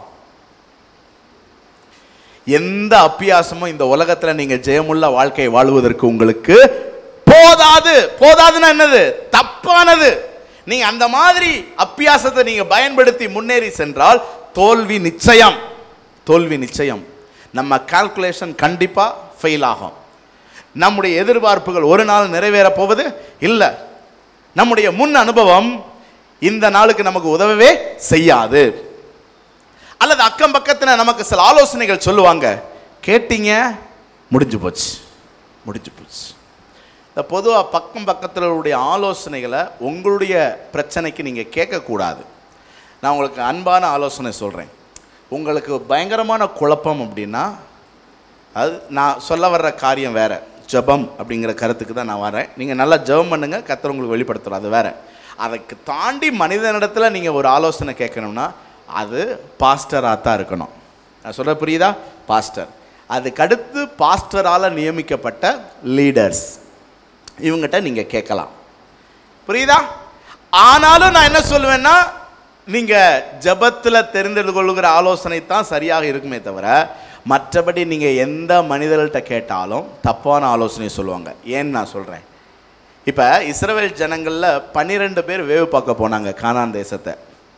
எந்த அப்பியாசமும் இந்த உலகத்துல நீங்க ஜெயமுள்ள வாழ்க்கை வாழ்வதற்கு உங்களுக்கு போதாது போதாதுன்னா என்னது தப்பானது நீங்க அந்த மாதிரி அப்பியாசத்தை நீங்க பயன்படுத்தி முன்னேறி சென்றால் தோல்வி நிச்சயம் தோல்வி நிச்சயம் நம்ம கால்குலேஷன் கண்டிப்பா ஃபெயில் ஆகும் நம்முடைய எதிர்பார்ப்புகள் ஒரு நாள் நிறைவேறப் போவது இல்லை நம்முடைய முன் அனுபவம் இந்த நாளுக்கு நமக்கு உதவவே செய்யாது அல்லது அக்கம் பக்கத்தில் நமக்கு சில ஆலோசனைகள் சொல்லுவாங்க கேட்டீங்க முடிஞ்சு போச்சு முடிஞ்சு போச்சு இந்த பொதுவாக பக்கம் பக்கத்திலுடைய ஆலோசனைகளை உங்களுடைய பிரச்சனைக்கு நீங்கள் கேட்கக்கூடாது நான் உங்களுக்கு அன்பான ஆலோசனை சொல்கிறேன் உங்களுக்கு பயங்கரமான குழப்பம் அப்படின்னா அது நான் சொல்ல வர்ற காரியம் வேற ஜெபம் அப்படிங்கிற கருத்துக்கு தான் நான் வரேன் நீங்கள் நல்லா ஜெபம் பண்ணுங்க கத்தர் உங்களுக்கு வெளிப்படுத்துகிறோம் அது வேற அதுக்கு தாண்டி மனிதனிடத்தில் நீங்கள் ஒரு ஆலோசனை கேட்கணும்னா அது பாஸ்டராக தான் இருக்கணும் நான் சொல்ல புரியுதா பாஸ்டர் அதுக்கடுத்து பாஸ்டரால் நியமிக்கப்பட்ட லீடர்ஸ் இவங்ககிட்ட நீங்கள் கேட்கலாம் புரியுதா ஆனாலும் நான் என்ன சொல்லுவேன்னா நீங்கள் ஜெபத்தில் தெரிந்து கொள்ளுகிற ஆலோசனை தான் சரியாக இருக்குமே தவிர மற்றபடி நீங்கள் எந்த மனிதர்கள்ட்ட கேட்டாலும் தப்பான ஆலோசனை சொல்லுவாங்க ஏன்னு நான் சொல்கிறேன் இப்போ இஸ்ரவேல் ஜனங்களில் பன்னிரெண்டு பேர் வேவு பார்க்க போனாங்க கானான் தேசத்தை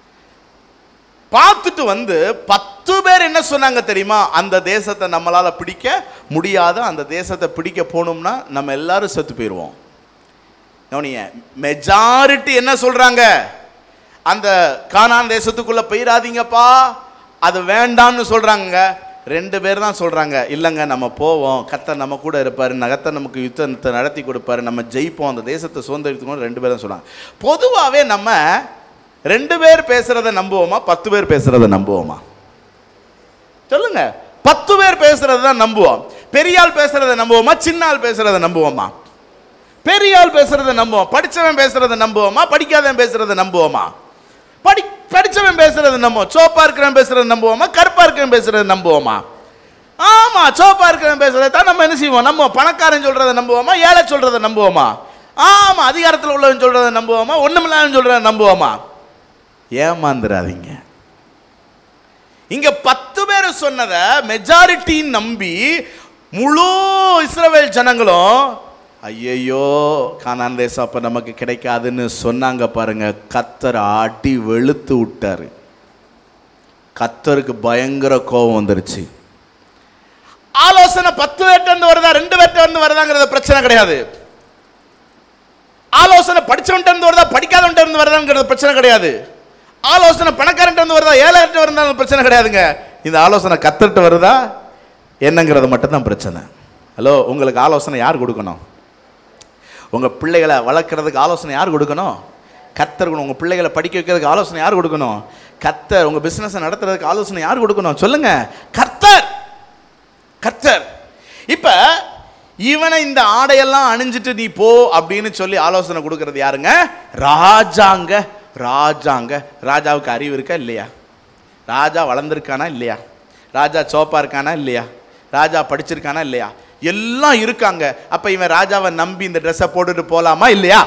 பார்த்துட்டு வந்து பத்து பேர் என்ன சொன்னாங்க தெரியுமா அந்த தேசத்தை நம்மளால பிடிக்க முடியாது அந்த தேசத்தை பிடிக்க போகணும்னா நம்ம எல்லாரும் செத்து போயிடுவோம் கவனிங்க மெஜாரிட்டி என்ன சொல்றாங்க அந்த கானான் தேசத்துக்குள்ள போயிடாதீங்கப்பா அது வேண்டாம்னு சொல்றாங்க ரெண்டு பேர் தான் சொல்றாங்க இல்லைங்க நம்ம போவோம் கத்தர் நம்ம கூட இருப்பாரு நகத்தை நமக்கு யுத்தத்தை நடத்தி கொடுப்பாரு நம்ம ஜெயிப்போம் அந்த தேசத்தை சுதந்திரத்துக்கு ரெண்டு பேர் தான் சொல்றாங்க பொதுவாகவே நம்ம ரெண்டு பேர் பேசுறத நம்புவோமா பத்து பேர் பேசுறத நம்புவோமா சொல்லுங்க பத்து பேர் பேசுறத தான் நம்புவோம் பெரியாள் பேசுறத நம்புவோமா சின்னாள் பேசுறத நம்புவோமா பெரியாள் பேசுறத நம்புவோம் படிச்சவன் பேசுறத நம்புவோமா படிக்காதவன் பேசுறத நம்புவோமா படி படிச்சவன் பேசுறத நம்புவோம் சோப்பா இருக்கிறவன் பேசுறத நம்புவோமா கருப்பா இருக்கிறவன் பேசுறத நம்புவோமா ஆமா சோப்பா இருக்கிறவன் பேசுறத தான் நம்ம என்ன செய்வோம் நம்புவோம் பணக்காரன் சொல்றத நம்புவோமா ஏழை சொல்றத நம்புவோமா ஆமா அதிகாரத்தில் உள்ளவன் சொல்றத நம்புவோமா ஒண்ணுமில்லாதவன் சொல்றத நம்புவோமா ஏமாந்துடாதீங்க இங்க பத்து பேர் சொன்னதை மெஜாரிட்டி நம்பி முழு இஸ்ரவேல் ஜனங்களும் ஐயையோ கானான் தேசம் அப்ப நமக்கு கிடைக்காதுன்னு சொன்னாங்க பாருங்க கத்தர் ஆட்டி வெளுத்து விட்டாரு கத்தருக்கு பயங்கர கோபம் வந்துருச்சு ஆலோசனை பத்து பேர்ட்ட இருந்து வருதா ரெண்டு பேர்ட்ட இருந்து வருதாங்கிறது பிரச்சனை கிடையாது ஆலோசனை படிச்சவன்ட்ட இருந்து வருதா படிக்காதவன்ட்ட இருந்து வருதாங்கிறது பிரச்சனை கிடையாது ஆலோசனை பணக்காரன்ட்ட இருந்து வருதா ஏழைகிட்ட வருதாலும் பிரச்சனை கிடையாதுங்க இந்த ஆலோசனை கத்துட்டு வருதா என்னங்கிறது மட்டும்தான் பிரச்சனை ஹலோ உங்களுக்கு ஆலோசனை யார் கொடுக்கணும் உங்கள் பிள்ளைகளை வளர்க்குறதுக்கு ஆலோசனை யார் கொடுக்கணும் கத்தர் கொடுக்கணும். உங்கள் பிள்ளைகளை படிக்க வைக்கிறதுக்கு ஆலோசனை யார் கொடுக்கணும் கத்தர் உங்கள் பிஸ்னஸை நடத்துறதுக்கு ஆலோசனை யார் கொடுக்கணும் சொல்லுங்க கர்த்தர் கர்த்தர் இப்போ இவனை இந்த ஆடையெல்லாம் அணிஞ்சிட்டு நீ போ அப்படின்னு சொல்லி ஆலோசனை கொடுக்கறது யாருங்க ராஜாங்க ராஜாங்க ராஜாவுக்கு அறிவு இருக்கா இல்லையா ராஜா வளர்ந்துருக்கானா இல்லையா ராஜா சோப்பா இருக்கானா இல்லையா ராஜா படிச்சிருக்கானா இல்லையா எல்லாம் இருக்காங்க அப்ப இவன் ராஜாவை நம்பி இந்த ட்ரெஸ்ஸை போட்டுட்டு போலாமா இல்லையா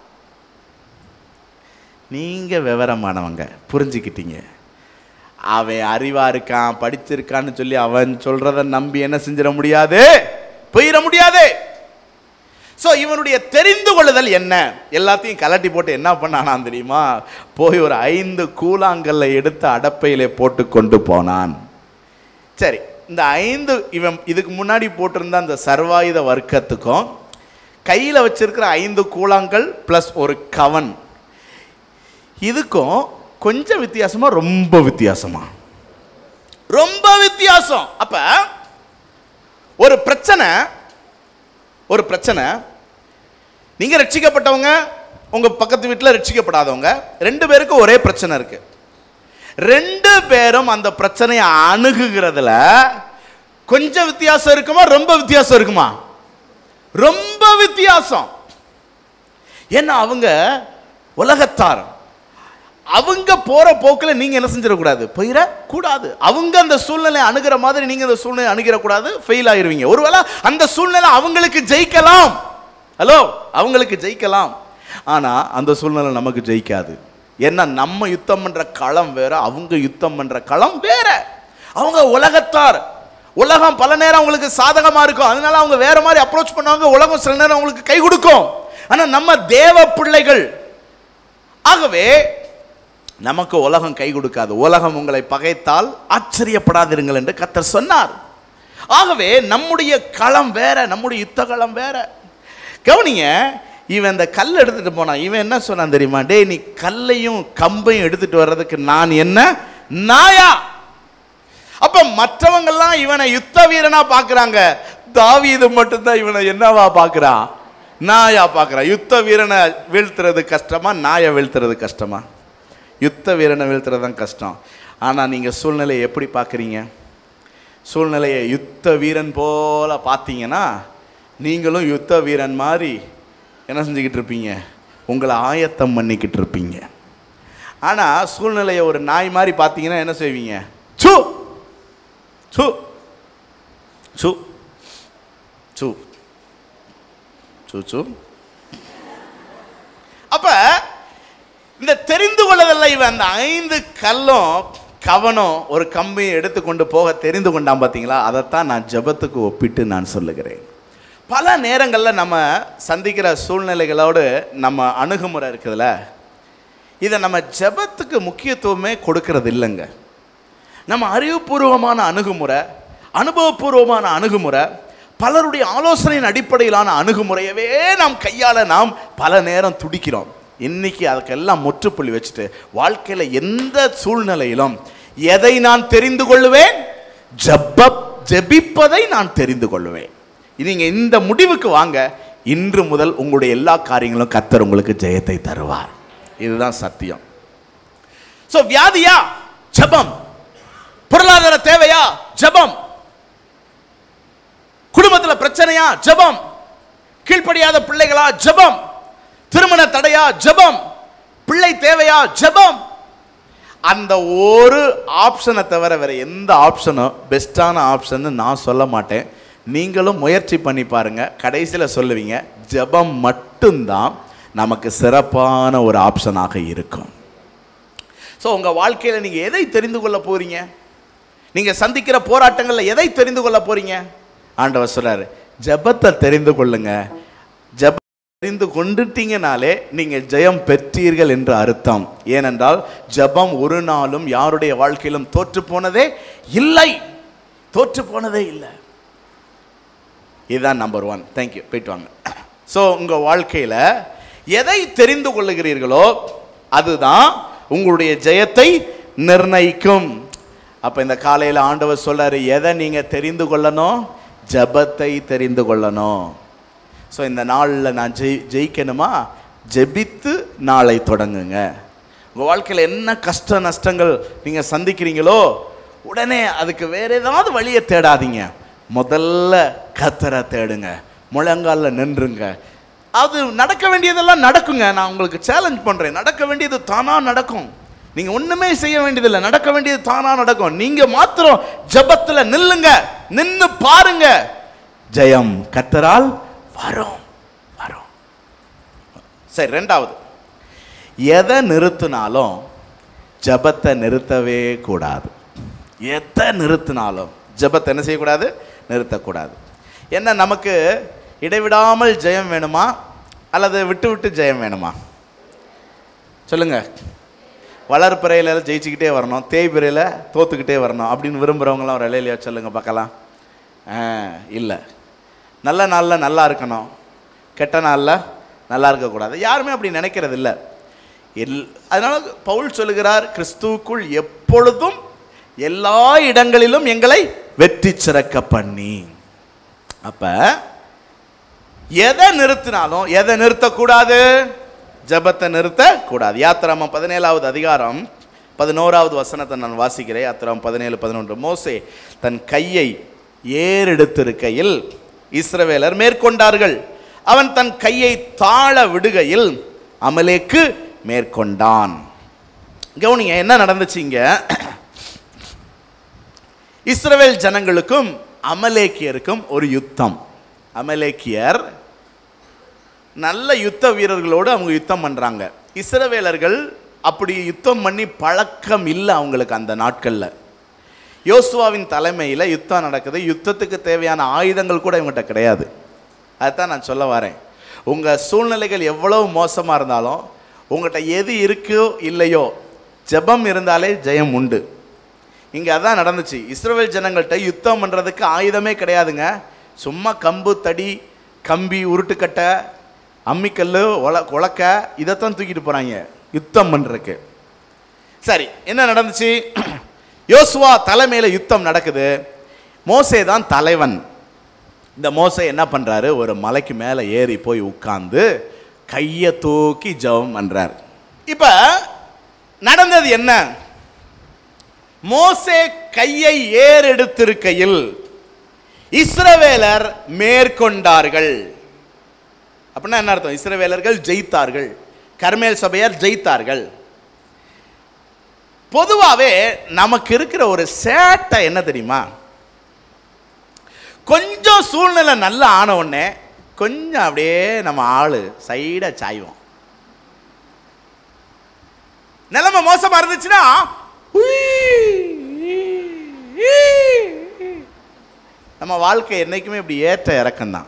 நீங்க விவரமானவங்க புரிஞ்சுக்கிட்டீங்க அவன் அறிவா இருக்கான் படிச்சிருக்கான்னு சொல்லி அவன் சொல்றத நம்பி என்ன செஞ்சிட முடியாது போயிட முடியாது ஸோ இவனுடைய தெரிந்து கொள்ளுதல் என்ன எல்லாத்தையும் கலட்டி போட்டு என்ன பண்ணானான் தெரியுமா போய் ஒரு ஐந்து கூழாங்கல்லை எடுத்து அடப்பையிலே போட்டு கொண்டு போனான் சரி இந்த ஐந்து இவன் இதுக்கு முன்னாடி போட்டிருந்த அந்த சர்வாயுத வர்க்கத்துக்கும் கையில் வச்சிருக்கிற ஐந்து கூழாங்கல் ப்ளஸ் ஒரு கவன் இதுக்கும் கொஞ்சம் வித்தியாசமா ரொம்ப வித்தியாசமா ரொம்ப வித்தியாசம் அப்ப ஒரு பிரச்சனை ஒரு பிரச்சனை நீங்க ரட்சிக்கப்பட்டவங்க உங்க பக்கத்து வீட்டில் ரட்சிக்கப்படாதவங்க ரெண்டு பேருக்கும் ஒரே பிரச்சனை இருக்கு ரெண்டு பேரும் அந்த பிரச்சனையை அணுகுகிறதுல கொஞ்சம் வித்தியாசம் இருக்குமா ரொம்ப வித்தியாசம் இருக்குமா ரொம்ப வித்தியாசம் ஏன்னா அவங்க உலகத்தார் அவங்க போற போக்கில் நீங்க என்ன செஞ்சிடக்கூடாது போயிட கூடாது அவங்க அந்த சூழ்நிலை அணுகிற மாதிரி நீங்க அந்த சூழ்நிலை அணுகிடக்கூடாது ஃபெயில் ஆயிருவீங்க ஒருவேளை அந்த சூழ்நிலை அவங்களுக்கு ஜெயிக்கலாம் ஹலோ அவங்களுக்கு ஜெயிக்கலாம் ஆனா அந்த சூழ்நிலை நமக்கு ஜெயிக்காது ஏன்னா நம்ம யுத்தம் பண்ற களம் வேற அவங்க யுத்தம் பண்ற களம் வேற அவங்க உலகத்தார் உலகம் பல நேரம் அவங்களுக்கு சாதகமா இருக்கும் அதனால அவங்க வேற மாதிரி அப்ரோச் பண்ணுவாங்க உலகம் சில நேரம் அவங்களுக்கு கை கொடுக்கும் ஆனா நம்ம தேவ பிள்ளைகள் ஆகவே நமக்கு உலகம் கை கொடுக்காது உலகம் உங்களை பகைத்தால் ஆச்சரியப்படாதிருங்கள் என்று கத்தர் சொன்னார் ஆகவே நம்முடைய களம் வேற நம்முடைய யுத்த களம் வேற கவனிங்க இவன் இந்த கல் எடுத்துட்டு போனான் இவன் என்ன சொன்னான் தெரியுமா டேய் நீ கல்லையும் கம்பையும் எடுத்துட்டு வர்றதுக்கு நான் என்ன நாயா அப்ப மற்றவங்கெல்லாம் இவனை யுத்த வீரனா பார்க்கறாங்க தாவீது மட்டும்தான் இவனை என்னவா பார்க்கறான் நாயா பார்க்கறான் யுத்த வீரனை வீழ்த்துறது கஷ்டமா நாயை வீழ்த்துறது கஷ்டமா யுத்த வீரனை வீழ்த்துறது தான் கஷ்டம் ஆனால் நீங்கள் சூழ்நிலையை எப்படி பார்க்குறீங்க சூழ்நிலையை யுத்த வீரன் போல பார்த்தீங்கன்னா நீங்களும் யுத்த வீரன் மாதிரி என்ன செஞ்சுக்கிட்டு இருப்பீங்க உங்களை ஆயத்தம் பண்ணிக்கிட்டு இருப்பீங்க ஆனால் சூழ்நிலையை ஒரு நாய் மாதிரி பார்த்தீங்கன்னா என்ன செய்வீங்க சு சு சு சு சு சு அப்ப இந்த தெரிந்து கொள்ளதில்லை இவன் அந்த ஐந்து கல்லும் கவனம் ஒரு கம்பியை எடுத்துக்கொண்டு போக தெரிந்து கொண்டான் பார்த்தீங்களா அதைத்தான் நான் ஜெபத்துக்கு ஒப்பிட்டு நான் சொல்லுகிறேன் பல நேரங்களில் நம்ம சந்திக்கிற சூழ்நிலைகளோடு நம்ம அணுகுமுறை இருக்குதுல்ல இதை நம்ம ஜெபத்துக்கு முக்கியத்துவமே கொடுக்கறது இல்லைங்க நம்ம அறிவுபூர்வமான அணுகுமுறை அனுபவபூர்வமான அணுகுமுறை பலருடைய ஆலோசனையின் அடிப்படையிலான அணுகுமுறையவே நாம் கையாள நாம் பல நேரம் துடிக்கிறோம் இன்னைக்கு அதுக்கெல்லாம் முற்றுப்புள்ளி வச்சுட்டு வாழ்க்கையில் எந்த சூழ்நிலையிலும் எதை நான் தெரிந்து கொள்ளுவேன் ஜெப ஜெபிப்பதை நான் தெரிந்து கொள்ளுவேன் நீங்க இந்த முடிவுக்கு வாங்க இன்று முதல் உங்களுடைய எல்லா காரியங்களும் கத்தர் உங்களுக்கு ஜெயத்தை தருவார் இதுதான் சத்தியம் ஸோ வியாதியா ஜெபம் பொருளாதார தேவையா ஜெபம் குடும்பத்துல பிரச்சனையா ஜெபம் கீழ்ப்படியாத பிள்ளைகளா ஜெபம் திருமண தடையா ஜெபம் பிள்ளை தேவையா ஜெபம் அந்த ஒரு ஆப்ஷனை தவிர வேற எந்த ஆப்ஷனும் பெஸ்டான ஆப்ஷன் நான் சொல்ல மாட்டேன் நீங்களும் முயற்சி பண்ணி பாருங்க கடைசியில் சொல்லுவீங்க ஜெபம் மட்டும்தான் நமக்கு சிறப்பான ஒரு ஆப்ஷனாக இருக்கும் ஸோ உங்கள் வாழ்க்கையில் நீங்கள் எதை தெரிந்து கொள்ள போறீங்க நீங்கள் சந்திக்கிற போராட்டங்களில் எதை தெரிந்து கொள்ள போறீங்க ஆண்டவர் சொல்றாரு ஜெபத்தை தெரிந்து கொள்ளுங்க ஜெப தெரிந்து கொண்டுட்டீங்கனாலே நீங்கள் ஜெயம் பெற்றீர்கள் என்று அர்த்தம் ஏனென்றால் ஜெபம் ஒரு நாளும் யாருடைய வாழ்க்கையிலும் தோற்று போனதே இல்லை தோற்று போனதே இல்லை இதுதான் நம்பர் ஒன் தேங்க்யூ போயிட்டு வாங்க ஸோ உங்கள் வாழ்க்கையில் எதை தெரிந்து கொள்ளுகிறீர்களோ அதுதான் உங்களுடைய ஜெயத்தை நிர்ணயிக்கும் அப்போ இந்த காலையில் ஆண்டவர் சொல்றாரு எதை நீங்கள் தெரிந்து கொள்ளணும் ஜெபத்தை தெரிந்து கொள்ளணும் ஸோ இந்த நாளில் நான் ஜெய் ஜெயிக்கணுமா ஜெபித்து நாளை தொடங்குங்க உங்கள் வாழ்க்கையில் என்ன கஷ்ட நஷ்டங்கள் நீங்கள் சந்திக்கிறீங்களோ உடனே அதுக்கு வேற ஏதாவது வழியை தேடாதீங்க முதல்ல கத்தரை தேடுங்க முழங்காலில் நின்றுங்க அது நடக்க வேண்டியதெல்லாம் நடக்குங்க நான் உங்களுக்கு சேலஞ்ச் பண்ணுறேன் நடக்க வேண்டியது தானாக நடக்கும் நீங்கள் ஒன்றுமே செய்ய வேண்டியதில்லை நடக்க வேண்டியது தானாக நடக்கும் நீங்கள் மாத்திரம் ஜெபத்தில் நில்லுங்க நின்று பாருங்க ஜெயம் கத்தரால் வரும் வரும் சரி ரெண்டாவது எதை நிறுத்தினாலும் ஜெபத்தை நிறுத்தவே கூடாது எதை நிறுத்தினாலும் ஜெபத்தை என்ன செய்யக்கூடாது நிறுத்தக்கூடாது என்ன நமக்கு இடைவிடாமல் ஜெயம் வேணுமா அல்லது விட்டு விட்டு ஜெயம் வேணுமா சொல்லுங்க வளர்ப்பிறையில் ஜெயிச்சுக்கிட்டே வரணும் தேய்பிறையில் தோத்துக்கிட்டே வரணும் அப்படின்னு விரும்புகிறவங்களாம் ஒரு இலையிலையா சொல்லுங்க பார்க்கலாம் ஆ இல்லை நல்ல நாளில் நல்லா இருக்கணும் கெட்ட நாளில் நல்லா இருக்கக்கூடாது யாருமே அப்படி நினைக்கிறது இல்லை எல் அதனால பவுல் சொல்லுகிறார் கிறிஸ்துவுக்குள் எப்பொழுதும் எல்லா இடங்களிலும் எங்களை வெற்றி சிறக்க பண்ணி அப்ப எதை நிறுத்தினாலும் எதை நிறுத்தக்கூடாது ஜெபத்தை நிறுத்தக்கூடாது யாத்திராமம் பதினேழாவது அதிகாரம் பதினோராவது வசனத்தை நான் வாசிக்கிறேன் யாத்திராமம் பதினேழு பதினொன்று மோசே தன் கையை ஏறெடுத்திருக்கையில் இஸ்ரவேலர் மேற்கொண்டார்கள் அவன் தன் கையை தாழ விடுகையில் அமலேக்கு மேற்கொண்டான் கவனிங்க என்ன நடந்துச்சு இங்க இஸ்ரவேல் ஜனங்களுக்கும் அமலேக்கியருக்கும் ஒரு யுத்தம் அமலேக்கியர் நல்ல யுத்த வீரர்களோடு அவங்க யுத்தம் பண்ணுறாங்க இஸ்ரவேலர்கள் அப்படி யுத்தம் பண்ணி பழக்கம் இல்லை அவங்களுக்கு அந்த நாட்களில் யோசுவாவின் தலைமையில் யுத்தம் நடக்குது யுத்தத்துக்கு தேவையான ஆயுதங்கள் கூட இவங்ககிட்ட கிடையாது அதுதான் நான் சொல்ல வரேன் உங்கள் சூழ்நிலைகள் எவ்வளவு மோசமாக இருந்தாலும் உங்கள்கிட்ட எது இருக்கோ இல்லையோ ஜெபம் இருந்தாலே ஜெயம் உண்டு இங்கே அதான் நடந்துச்சு இஸ்ரவேல் ஜனங்கள்கிட்ட யுத்தம் பண்ணுறதுக்கு ஆயுதமே கிடையாதுங்க சும்மா கம்பு தடி கம்பி உருட்டுக்கட்டை அம்மிக்கல் உல உலக்க இதைத்தான் தூக்கிட்டு போகிறாங்க யுத்தம் பண்ணுறதுக்கு சரி என்ன நடந்துச்சு யோசுவா தலைமையில் யுத்தம் நடக்குது மோசே தான் தலைவன் இந்த மோசே என்ன பண்ணுறாரு ஒரு மலைக்கு மேலே ஏறி போய் உட்கார்ந்து கையை தூக்கி ஜெபம் பண்ணுறார் இப்போ நடந்தது என்ன மோசே கையை ஏறெடுத்திருக்கையில் இஸ்ரவேலர் மேற்கொண்டார்கள் அப்படின்னா என்ன அர்த்தம் இஸ்ரவேலர்கள் ஜெயித்தார்கள் கர்மேல் சபையார் ஜெயித்தார்கள் பொதுவாகவே நமக்கு இருக்கிற ஒரு சேட்டை என்ன தெரியுமா கொஞ்சம் சூழ்நிலை நல்லா ஆன உடனே கொஞ்சம் அப்படியே நம்ம ஆளு சைடாக சாய்வோம் நிலைமை மோசமா இருந்துச்சுன்னா நம்ம வாழ்க்கை என்னைக்குமே இப்படி ஏற்ற இறக்கம்தான்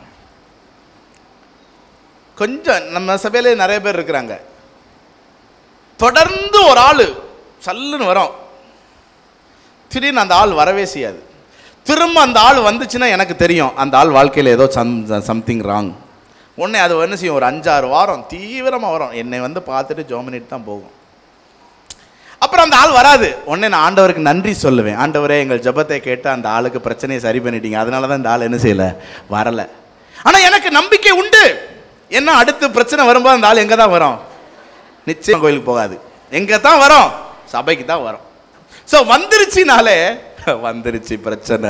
கொஞ்சம் நம்ம சபையிலே நிறைய பேர் இருக்கிறாங்க தொடர்ந்து ஒரு ஆள் சல்லுன்னு வரும் திடீர்னு அந்த ஆள் வரவே செய்யாது திரும்ப அந்த ஆள் வந்துச்சுன்னா எனக்கு தெரியும் அந்த ஆள் வாழ்க்கையில் ஏதோ சம் சம்திங் ராங் உடனே அது என்ன செய்யும் ஒரு அஞ்சாறு வாரம் தீவிரமாக வரும் என்னை வந்து பார்த்துட்டு ஜோமினிட்டு தான் போகும் அப்புறம் அந்த ஆள் வராது உடனே நான் ஆண்டவருக்கு நன்றி சொல்லுவேன் ஆண்டவரே எங்கள் ஜெபத்தை கேட்டு அந்த ஆளுக்கு பிரச்சனையை சரி பண்ணிட்டீங்க அதனால தான் இந்த ஆள் என்ன செய்யல வரல ஆனால் எனக்கு நம்பிக்கை உண்டு என்ன அடுத்து பிரச்சனை வரும்போது அந்த ஆள் எங்கே தான் வரும் நிச்சயம் கோயிலுக்கு போகாது எங்கே தான் வரும் சபைக்கு தான் வரும் ஸோ வந்துருச்சுனாலே வந்துருச்சு பிரச்சனை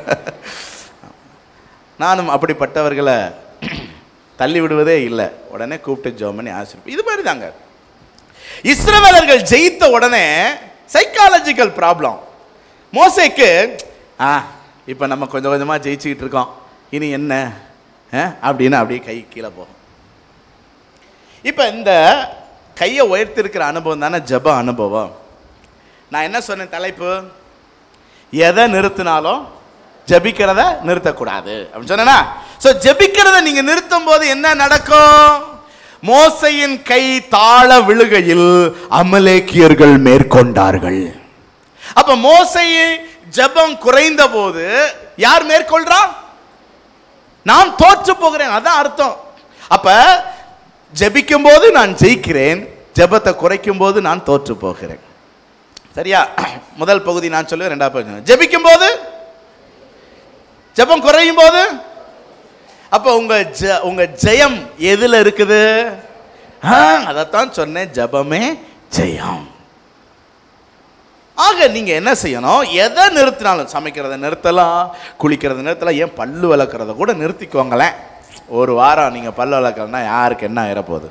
நானும் அப்படிப்பட்டவர்களை தள்ளி விடுவதே இல்லை உடனே கூப்பிட்டு ஜோமனி ஆசிரிப்பேன் இது மாதிரி தாங்க இஸ்ரவேலர்கள் ஜெயித்த உடனே சைக்காலஜிக்கல் ப்ராப்ளம் மோசேக்கு ஆ இப்போ நம்ம கொஞ்சம் கொஞ்சமாக ஜெயிச்சுக்கிட்டு இருக்கோம் இனி என்ன ஆ? அப்படின்னு அப்படியே கை கீழே போகும் இப்போ இந்த கையை உயர்த்திருக்கிற அனுபவம் தானே ஜப அனுபவம் நான் என்ன சொன்னேன் தலைப்பு எதை நிறுத்தினாலும் ஜபிக்கிறத நிறுத்தக்கூடாது அப்படின்னு சொன்னேன்னா ஸோ ஜபிக்கிறத நீங்க நிறுத்தும் போது என்ன நடக்கும் மோசையின் கை தாழ விழுகையில் அமலேக்கியர்கள் மேற்கொண்டார்கள் அப்ப மோசையை ஜெபம் குறைந்த போது யார் மேற்கொள்றா நான் தோற்று போகிறேன் அதான் அர்த்தம் அப்ப ஜெபிக்கும் போது நான் ஜெயிக்கிறேன் ஜெபத்தை குறைக்கும் போது நான் தோற்று போகிறேன் சரியா முதல் பகுதி நான் சொல்லுவேன் ரெண்டாவது பகுதி ஜெபிக்கும் போது ஜெபம் குறையும் போது அப்போ உங்க ஜ உங்க ஜெயம் எதுல இருக்குது ஆ, அதைத்தான் சொன்னேன் ஜெபமே ஜெயம் ஆக நீங்க என்ன செய்யணும் எதை நிறுத்தினாலும் சமைக்கிறத நிறுத்தலாம் குளிக்கிறத நிறுத்தலாம் ஏன் பல்லு விளக்குறத கூட நிறுத்திக்கோங்களேன் ஒரு வாரம் நீங்க பல்லு விளக்கலன்னா யாருக்கு என்ன ஆயிரப்போகுது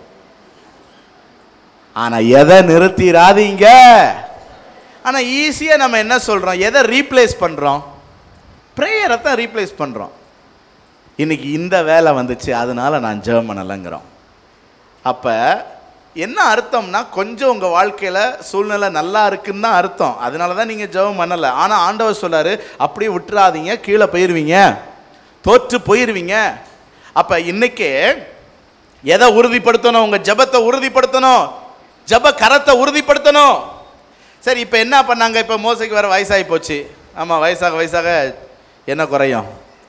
ஆனா எதை நிறுத்திடாதீங்க ஆனா ஈஸியா நம்ம என்ன சொல்றோம் எதை ரீப்ளேஸ் பண்றோம் ப்ரேயரை தான் ரீப்ளேஸ் பண்றோம் இன்னைக்கு இந்த வேலை வந்துச்சு அதனால நான் ஜெபம் பண்ணலைங்கிறோம் அப்போ என்ன அர்த்தம்னா கொஞ்சம் உங்கள் வாழ்க்கையில் சூழ்நிலை நல்லா இருக்குன்னு தான் அர்த்தம் அதனால தான் நீங்கள் ஜெபம் பண்ணலை ஆனால் ஆண்டவர் சொல்லாரு அப்படியே விட்டுறாதீங்க கீழே போயிடுவீங்க தோற்று போயிடுவீங்க அப்போ இன்னைக்கு எதை உறுதிப்படுத்தணும் உங்கள் ஜெபத்தை உறுதிப்படுத்தணும் ஜெப கரத்தை உறுதிப்படுத்தணும் சரி இப்போ என்ன பண்ணாங்க இப்போ மோசைக்கு வர வயசாகி போச்சு ஆமாம் வயசாக வயசாக என்ன குறையும்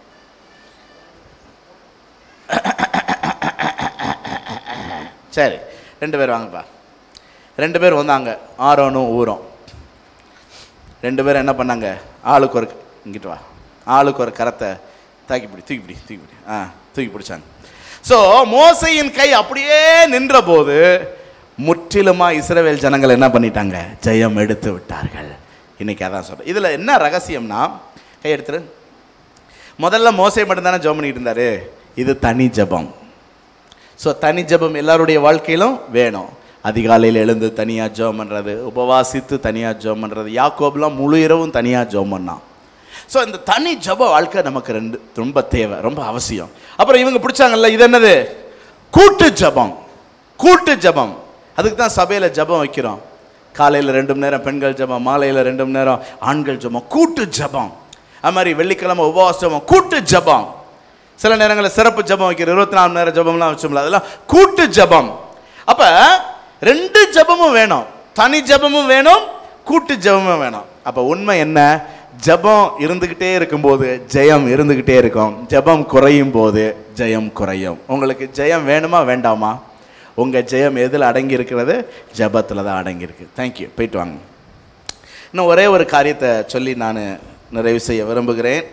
சரி ரெண்டு பேர் வாங்கப்பா ரெண்டு பேர் வந்தாங்க ஆரோனும் ஊரும் ரெண்டு பேரும் என்ன பண்ணாங்க ஆளுக்கு ஒரு இங்கிட்டு வா ஆளுக்கு ஒரு கரத்தை தாக்கி பிடி தூக்கி பிடி தூக்கி பிடி ஆ தூக்கி பிடிச்சாங்க ஸோ மோசையின் கை அப்படியே நின்ற போது முற்றிலுமா இஸ்ரவேல் ஜனங்கள் என்ன பண்ணிட்டாங்க ஜெயம் எடுத்து விட்டார்கள் இன்னைக்கு அதான் சொல்றேன் இதில் என்ன ரகசியம்னா கை எடுத்துரு முதல்ல மோசை மட்டும்தானே ஜெபம் பண்ணிட்டு இருந்தாரு இது தனி ஜெபம் ஸோ தனி ஜெபம் எல்லாருடைய வாழ்க்கையிலும் வேணும் அதிகாலையில் எழுந்து தனியாக ஜெபம் பண்ணுறது உபவாசித்து தனியாக ஜெபம் பண்ணுறது யாக்கோப்லாம் முழு இரவும் தனியாக ஜெபம் பண்ணான் ஸோ இந்த தனி ஜெப வாழ்க்கை நமக்கு ரெண்டு ரொம்ப தேவை ரொம்ப அவசியம் அப்புறம் இவங்க பிடிச்சாங்கல்ல இது என்னது கூட்டு ஜெபம் கூட்டு ஜெபம் அதுக்கு தான் சபையில் ஜெபம் வைக்கிறோம் காலையில் ரெண்டு மணி நேரம் பெண்கள் ஜெபம் மாலையில் ரெண்டு மணி நேரம் ஆண்கள் ஜெபம் கூட்டு ஜெபம் அது மாதிரி வெள்ளிக்கிழமை உபவாச ஜெபம் கூட்டு ஜெபம் சில நேரங்களில் சிறப்பு ஜெபம் வைக்கிற இருபத்தி நாலு நேரம் ஜெபம்லாம் வச்சோம்ல அதெல்லாம் கூட்டு ஜெபம் அப்ப ரெண்டு ஜெபமும் வேணும் தனி ஜெபமும் வேணும் கூட்டு ஜெபமும் வேணும் அப்ப உண்மை என்ன ஜெபம் இருந்துகிட்டே இருக்கும்போது ஜெயம் இருந்துகிட்டே இருக்கும் ஜெபம் குறையும் போது ஜெயம் குறையும் உங்களுக்கு ஜெயம் வேணுமா வேண்டாமா உங்க ஜெயம் எதில் அடங்கி இருக்கிறது ஜெபத்தில் தான் அடங்கி இருக்கு தேங்க்யூ போயிட்டு வாங்க இன்னும் ஒரே ஒரு காரியத்தை சொல்லி நான் நிறைவு செய்ய விரும்புகிறேன்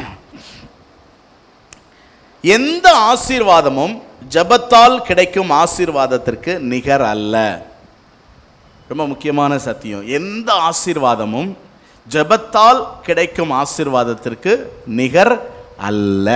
எந்த ஆசீர்வாதமும் ஜெபத்தால் கிடைக்கும் ஆசீர்வாதத்திற்கு நிகர் அல்ல ரொம்ப முக்கியமான சத்தியம் எந்த ஆசீர்வாதமும் ஜெபத்தால் கிடைக்கும் ஆசீர்வாதத்திற்கு நிகர் அல்ல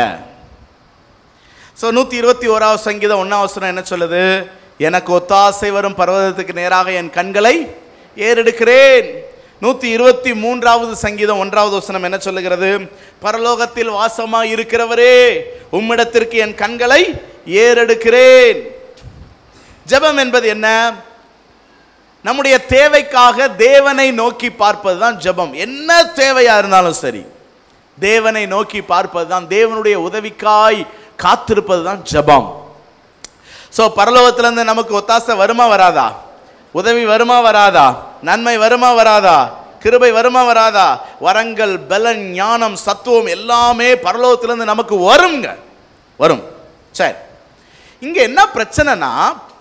ஸோ நூற்றி இருபத்தி ஓராவது சங்கீதம் ஒன்றாவசரம் என்ன சொல்லுது எனக்கு ஒத்தாசை வரும் பர்வதத்துக்கு நேராக என் கண்களை ஏறெடுக்கிறேன் நூற்றி இருபத்தி மூன்றாவது சங்கீதம் ஒன்றாவது வசனம் என்ன சொல்லுகிறது பரலோகத்தில் வாசமாய் இருக்கிறவரே உம்மிடத்திற்கு என் கண்களை ஏறெடுக்கிறேன் ஜெபம் என்பது என்ன நம்முடைய தேவைக்காக தேவனை நோக்கி பார்ப்பது தான் ஜெபம் என்ன தேவையா இருந்தாலும் சரி தேவனை நோக்கி பார்ப்பது தான் தேவனுடைய உதவிக்காய் காத்திருப்பது தான் ஜெபம் ஸோ பரலோகத்திலேருந்து நமக்கு ஒத்தாசை வருமா வராதா உதவி வருமா வராதா நன்மை வருமா வராதா கிருபை வருமா வராதா வரங்கள் பலன் ஞானம் சத்துவம் எல்லாமே பரலோகத்திலேருந்து நமக்கு வருங்க வரும் சரி இங்க என்ன பிரச்சனைனா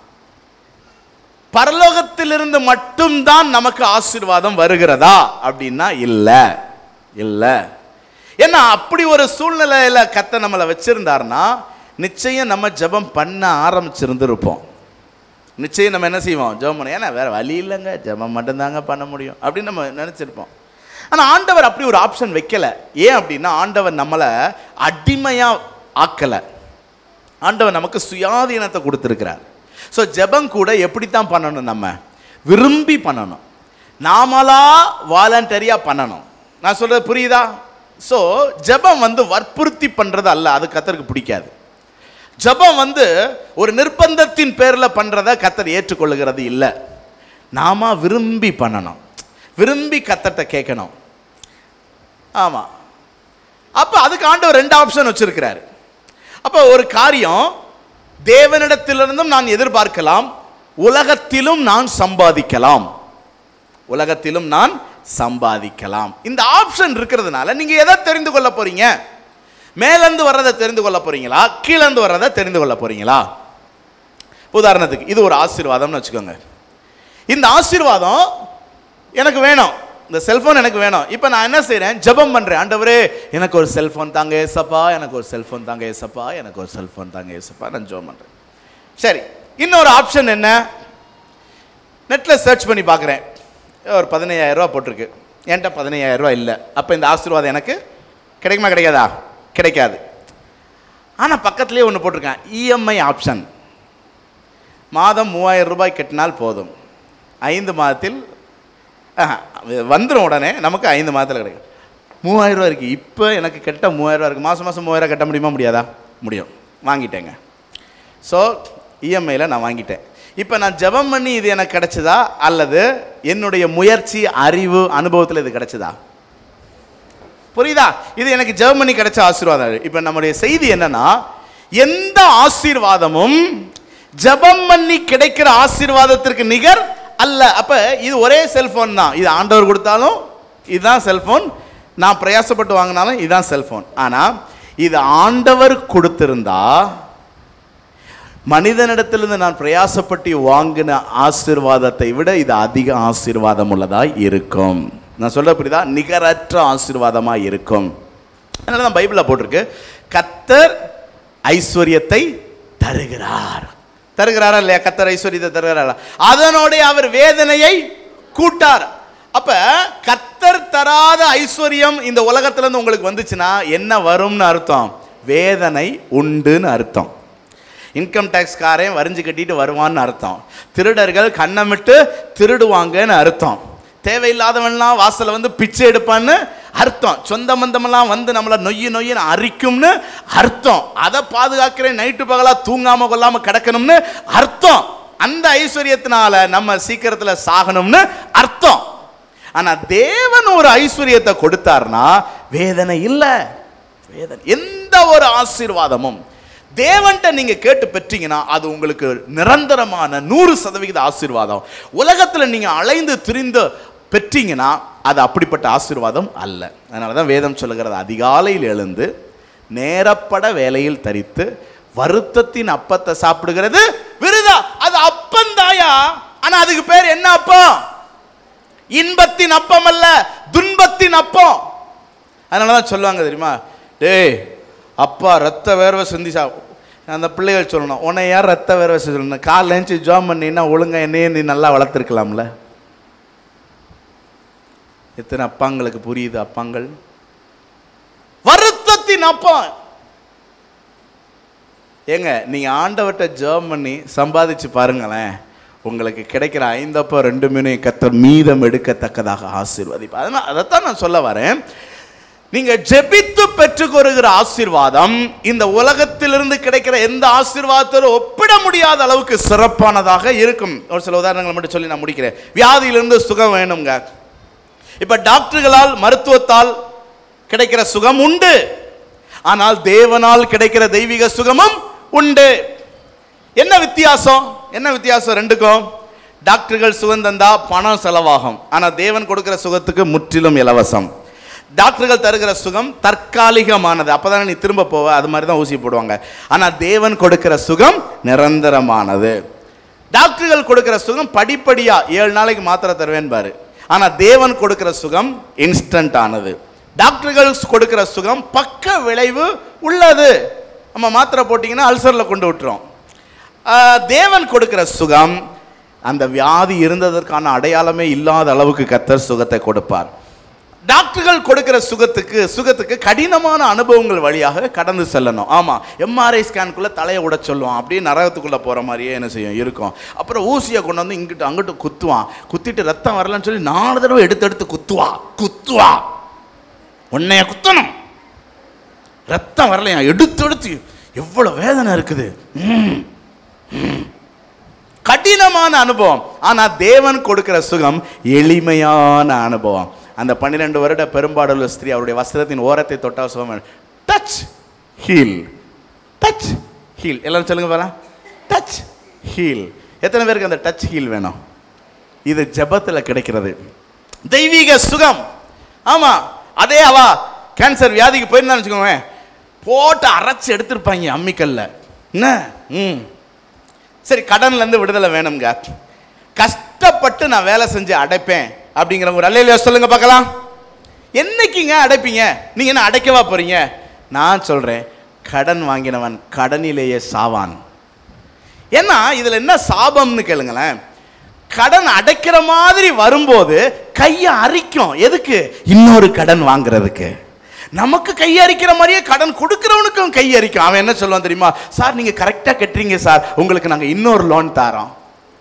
பரலோகத்திலிருந்து மட்டும்தான் நமக்கு ஆசீர்வாதம் வருகிறதா அப்படின்னா இல்லை இல்லை ஏன்னா அப்படி ஒரு சூழ்நிலையில கத்த நம்மளை வச்சிருந்தாருன்னா நிச்சயம் நம்ம ஜெபம் பண்ண ஆரம்பிச்சிருந்திருப்போம் நிச்சயம் நம்ம என்ன செய்வோம் ஜெபம் பண்ண ஏன்னா வேற வழி இல்லைங்க ஜெபம் மட்டும்தாங்க பண்ண முடியும் அப்படின்னு நம்ம நினச்சிருப்போம் ஆனால் ஆண்டவர் அப்படி ஒரு ஆப்ஷன் வைக்கல ஏன் அப்படின்னா ஆண்டவர் நம்மளை அடிமையா ஆக்கலை ஆண்டவர் நமக்கு சுயாதீனத்தை கொடுத்துருக்கிறார் ஸோ ஜெபம் கூட எப்படித்தான் பண்ணணும் நம்ம விரும்பி பண்ணணும் நாமளா வாலண்டரியாக பண்ணணும் நான் சொல்கிறது புரியுதா ஸோ ஜெபம் வந்து வற்புறுத்தி பண்ணுறது அல்ல அது கத்தருக்கு பிடிக்காது ஜெபம் வந்து ஒரு நிர்பந்தத்தின் பேரில் பண்ணுறத கத்தர் ஏற்றுக்கொள்ளுகிறது இல்லை நாம விரும்பி பண்ணணும் விரும்பி கத்தட்ட கேட்கணும் ஆமாம் அப்போ அதுக்கு ஆண்டவர் ரெண்டு ஆப்ஷன் வச்சிருக்கிறாரு அப்போ ஒரு காரியம் தேவனிடத்திலிருந்தும் நான் எதிர்பார்க்கலாம் உலகத்திலும் நான் சம்பாதிக்கலாம் உலகத்திலும் நான் சம்பாதிக்கலாம் இந்த ஆப்ஷன் இருக்கிறதுனால நீங்க எதை தெரிந்து கொள்ள போறீங்க மேலேருந்து வர்றதை தெரிந்து கொள்ள போறீங்களா கீழேந்து வர்றதை தெரிந்து கொள்ள போறீங்களா உதாரணத்துக்கு இது ஒரு ஆசீர்வாதம்னு வச்சுக்கோங்க இந்த ஆசீர்வாதம் எனக்கு வேணும் இந்த செல்போன் எனக்கு வேணும் இப்போ நான் என்ன செய்கிறேன் ஜெபம் பண்ணுறேன் ஆண்டவரே எனக்கு ஒரு செல்போன் தாங்க ஏசப்பா எனக்கு ஒரு செல்போன் தாங்க ஏசப்பா எனக்கு ஒரு செல்போன் தாங்க ஏசப்பா நான் ஜெபம் பண்ணுறேன் சரி இன்னொரு ஆப்ஷன் என்ன நெட்டில் சர்ச் பண்ணி பார்க்குறேன் ஒரு 15000 ரூபா போட்டிருக்கு என்கிட்ட 15000 ரூபா இல்லை அப்போ இந்த ஆசீர்வாதம் எனக்கு கிடைக்குமா கிடைக்காதா கிடைக்காது ஆனால் பக்கத்துலேயே ஒன்று போட்டிருக்கேன் இஎம்ஐ ஆப்ஷன் மாதம் மூவாயிரம் ரூபாய் கட்டினால் போதும் ஐந்து மாதத்தில் வந்துடும் உடனே நமக்கு ஐந்து மாதத்தில் கிடைக்கும் மூவாயிரம் ரூபா இருக்குது இப்போ எனக்கு கட்ட மூவாயிரம் ரூபா இருக்குது மாதம் மாதம் மூவாயிரம் கட்ட முடியுமா முடியாதா முடியும் வாங்கிட்டேங்க ஸோ இஎம்ஐயில் நான் வாங்கிட்டேன் இப்போ நான் ஜெபம் பண்ணி இது எனக்கு கிடைச்சதா அல்லது என்னுடைய முயற்சி அறிவு அனுபவத்தில் இது கிடைச்சதா புரியுதா இது எனக்கு ஜெபம் பண்ணி கிடைச்ச ஆசீர்வாதம் இப்போ நம்முடைய செய்தி என்னன்னா எந்த ஆசீர்வாதமும் ஜெபம் பண்ணி கிடைக்கிற ஆசீர்வாதத்திற்கு நிகர் அல்ல அப்ப இது ஒரே செல்போன் தான் இது ஆண்டவர் கொடுத்தாலும் இதுதான் செல்போன் நான் பிரயாசப்பட்டு வாங்கினாலும் இதுதான் செல்போன் ஆனா இது ஆண்டவர் கொடுத்திருந்தா மனிதனிடத்திலிருந்து நான் பிரயாசப்பட்டு வாங்கின ஆசீர்வாதத்தை விட இது அதிக ஆசீர்வாதம் உள்ளதாய் இருக்கும் நான் சொல்ற புரியுதா நிகரற்ற ஆசீர்வாதமா இருக்கும் அதனால தான் பைபிளில் போட்டிருக்கு கத்தர் ஐஸ்வர்யத்தை தருகிறார் தருகிறாரா இல்லையா கத்தர் ஐஸ்வர்யத்தை தருகிறாரா அதனோட அவர் வேதனையை கூட்டார் அப்ப கத்தர் தராத ஐஸ்வர்யம் இந்த உலகத்துல இருந்து உங்களுக்கு வந்துச்சுன்னா என்ன வரும்னு அர்த்தம் வேதனை உண்டுன்னு அர்த்தம் இன்கம் டேக்ஸ்காரன் வரிஞ்சு கட்டிட்டு வருவான்னு அர்த்தம் திருடர்கள் கண்ணமிட்டு திருடுவாங்கன்னு அர்த்தம் தேவையில்லாதவன்லாம் வாசல்ல வந்து பிச்சை எடுப்பான்னு அர்த்தம் சொந்த மந்தமெல்லாம் வந்து நம்மளை நொய்யு நொய்யின்னு அரிக்கும்னு அர்த்தம் அதை பாதுகாக்கிறேன் நைட்டு பகலா தூங்காம கொள்ளாம கிடக்கணும்னு அர்த்தம் அந்த ஐஸ்வர்யத்தினால நம்ம சீக்கிரத்துல சாகணும்னு அர்த்தம் ஆனா தேவன் ஒரு ஐஸ்வர்யத்தை கொடுத்தார்னா வேதனை இல்லை வேதனை எந்த ஒரு ஆசீர்வாதமும் தேவன்கிட்ட நீங்க கேட்டு பெற்றீங்கன்னா அது உங்களுக்கு நிரந்தரமான நூறு சதவிகித ஆசீர்வாதம் உலகத்துல நீங்க அலைந்து திரிந்து பெற்றீங்கன்னா அது அப்படிப்பட்ட ஆசீர்வாதம் அல்ல அதனால தான் வேதம் சொல்லுகிறது அதிகாலையில் எழுந்து நேரப்பட வேலையில் தரித்து வருத்தத்தின் அப்பத்தை சாப்பிடுகிறது விருதா அது அப்பந்தாயா ஆனா அதுக்கு பேர் என்ன அப்பம் இன்பத்தின் அப்பம் அல்ல துன்பத்தின் அப்பம் அதனால தான் சொல்லுவாங்க தெரியுமா டேய் அப்பா ரத்த வேர்வை சிந்தி சா அந்த பிள்ளைகள் சொல்லணும் உன்னை யார் ரத்த வேர்வை சொல்லணும் காலைல எழுந்துச்சு ஜாம் பண்ணினா ஒழுங்கா என்னையே நீ நல்லா வளர்த்துருக்கலாம்ல எத்தனை அப்பாங்களுக்கு புரியுது அப்பாங்கள் வருத்தத்தின் அப்பம் ஏங்க நீங்க ஆண்டவர்கிட்ட ஜெபம் பண்ணி சம்பாதிச்சு பாருங்களேன் உங்களுக்கு கிடைக்கிற ஐந்தப்போ ரெண்டு மீனையும் கத்தர் மீதம் எடுக்கத்தக்கதாக ஆசீர்வதிப்பார் அதனால் அதைத்தான் நான் சொல்ல வரேன் நீங்க ஜெபித்து பெற்றுக்கொள்கிற ஆசீர்வாதம் இந்த உலகத்திலிருந்து கிடைக்கிற எந்த ஆசீர்வாதத்தோடு ஒப்பிட முடியாத அளவுக்கு சிறப்பானதாக இருக்கும் ஒரு சில உதாரணங்கள் மட்டும் சொல்லி நான் முடிக்கிறேன் வியாதியிலிருந்து சுகம் வேணுங்க இப்ப டாக்டர்களால் மருத்துவத்தால் கிடைக்கிற சுகம் உண்டு ஆனால் தேவனால் கிடைக்கிற தெய்வீக சுகமும் உண்டு என்ன வித்தியாசம் என்ன வித்தியாசம் ரெண்டுக்கும் டாக்டர்கள் சுகம் தந்தா பணம் செலவாகும் ஆனா தேவன் கொடுக்கிற சுகத்துக்கு முற்றிலும் இலவசம் டாக்டர்கள் தருகிற சுகம் தற்காலிகமானது அப்பதானே நீ திரும்ப போவ அது மாதிரி தான் ஊசி போடுவாங்க ஆனா தேவன் கொடுக்கிற சுகம் நிரந்தரமானது டாக்டர்கள் கொடுக்கிற சுகம் படிப்படியா ஏழு நாளைக்கு மாத்திரை தருவேன் பாரு ஆனா தேவன் கொடுக்கிற சுகம் இன்ஸ்டன்ட் ஆனது டாக்டர்கள் கொடுக்கிற சுகம் பக்க விளைவு உள்ளது நம்ம மாத்திரை போட்டிங்கன்னா அல்சரில் கொண்டு விட்டுரும் ஆஹ், தேவன் கொடுக்கிற சுகம் அந்த வியாதி இருந்ததற்கான அடையாளமே இல்லாத அளவுக்கு கத்தர் சுகத்தை கொடுப்பார் டாக்டர்கள் கொடுக்கிற சுகத்துக்கு சுகத்துக்கு கடினமான அனுபவங்கள் வழியாக கடந்து செல்லணும் ஆமா எம்ஆர்ஐ ஸ்கேனுக்குள்ள தலையை விட சொல்லுவான் அப்படியே நரகத்துக்குள்ள போற மாதிரியே என்ன செய்யும் இருக்கும் அப்புறம் ஊசியை கொண்டு வந்து இங்கிட்டு அங்கிட்டு குத்துவான் குத்திட்டு ரத்தம் வரலன்னு சொல்லி நாலு தடவை எடுத்து எடுத்து குத்துவா குத்துவா உன்னைய குத்தணும் ரத்தம் வரலையா எடுத்து எடுத்து எவ்வளவு வேதனை இருக்குது ம், ம். கடினமான அனுபவம் ஆனா தேவன் கொடுக்கிற சுகம் எளிமையான அனுபவம் அந்த பன்னிரெண்டு வருட பெரும்பாடுள்ள ஸ்திரீ அவருடைய வஸ்திரத்தின் ஓரத்தை தொட்டால் சுகம் டச் ஹீல் டச் ஹீல் எல்லாரும் சொல்லுங்க பாரா டச் ஹீல் எத்தனை பேருக்கு அந்த டச் ஹீல் வேணும் இது ஜெபத்தில் கிடைக்கிறது தெய்வீக சுகம் ஆமா அதே அவா கேன்சர் வியாதிக்கு போயிருந்தான்னு வச்சுக்கோங்க போட்டு அரைச்சு எடுத்திருப்பாங்க அம்மிக்கல்ல என்ன ம் சரி கடன்ல இருந்து விடுதலை வேணுங்க கஷ்டப்பட்டு நான் வேலை செஞ்சு அடைப்பேன் அப்படிங்கிறவங்க ஒரு அல்லையில சொல்லுங்க பார்க்கலாம் என்னைக்குங்க அடைப்பீங்க நீங்க என்ன அடைக்கவா போறீங்க நான் சொல்றேன் கடன் வாங்கினவன் கடனிலேயே சாவான் ஏன்னா இதுல என்ன சாபம்னு கேளுங்களேன் கடன் அடைக்கிற மாதிரி வரும்போது கையை அரிக்கும் எதுக்கு இன்னொரு கடன் வாங்குறதுக்கு நமக்கு கை அரிக்கிற மாதிரியே கடன் கொடுக்கிறவனுக்கும் கை அரிக்கும் அவன் என்ன சொல்லுவான் தெரியுமா சார் நீங்க கரெக்டா கட்டுறீங்க சார் உங்களுக்கு நாங்க இன்னொரு லோன் தாரோம்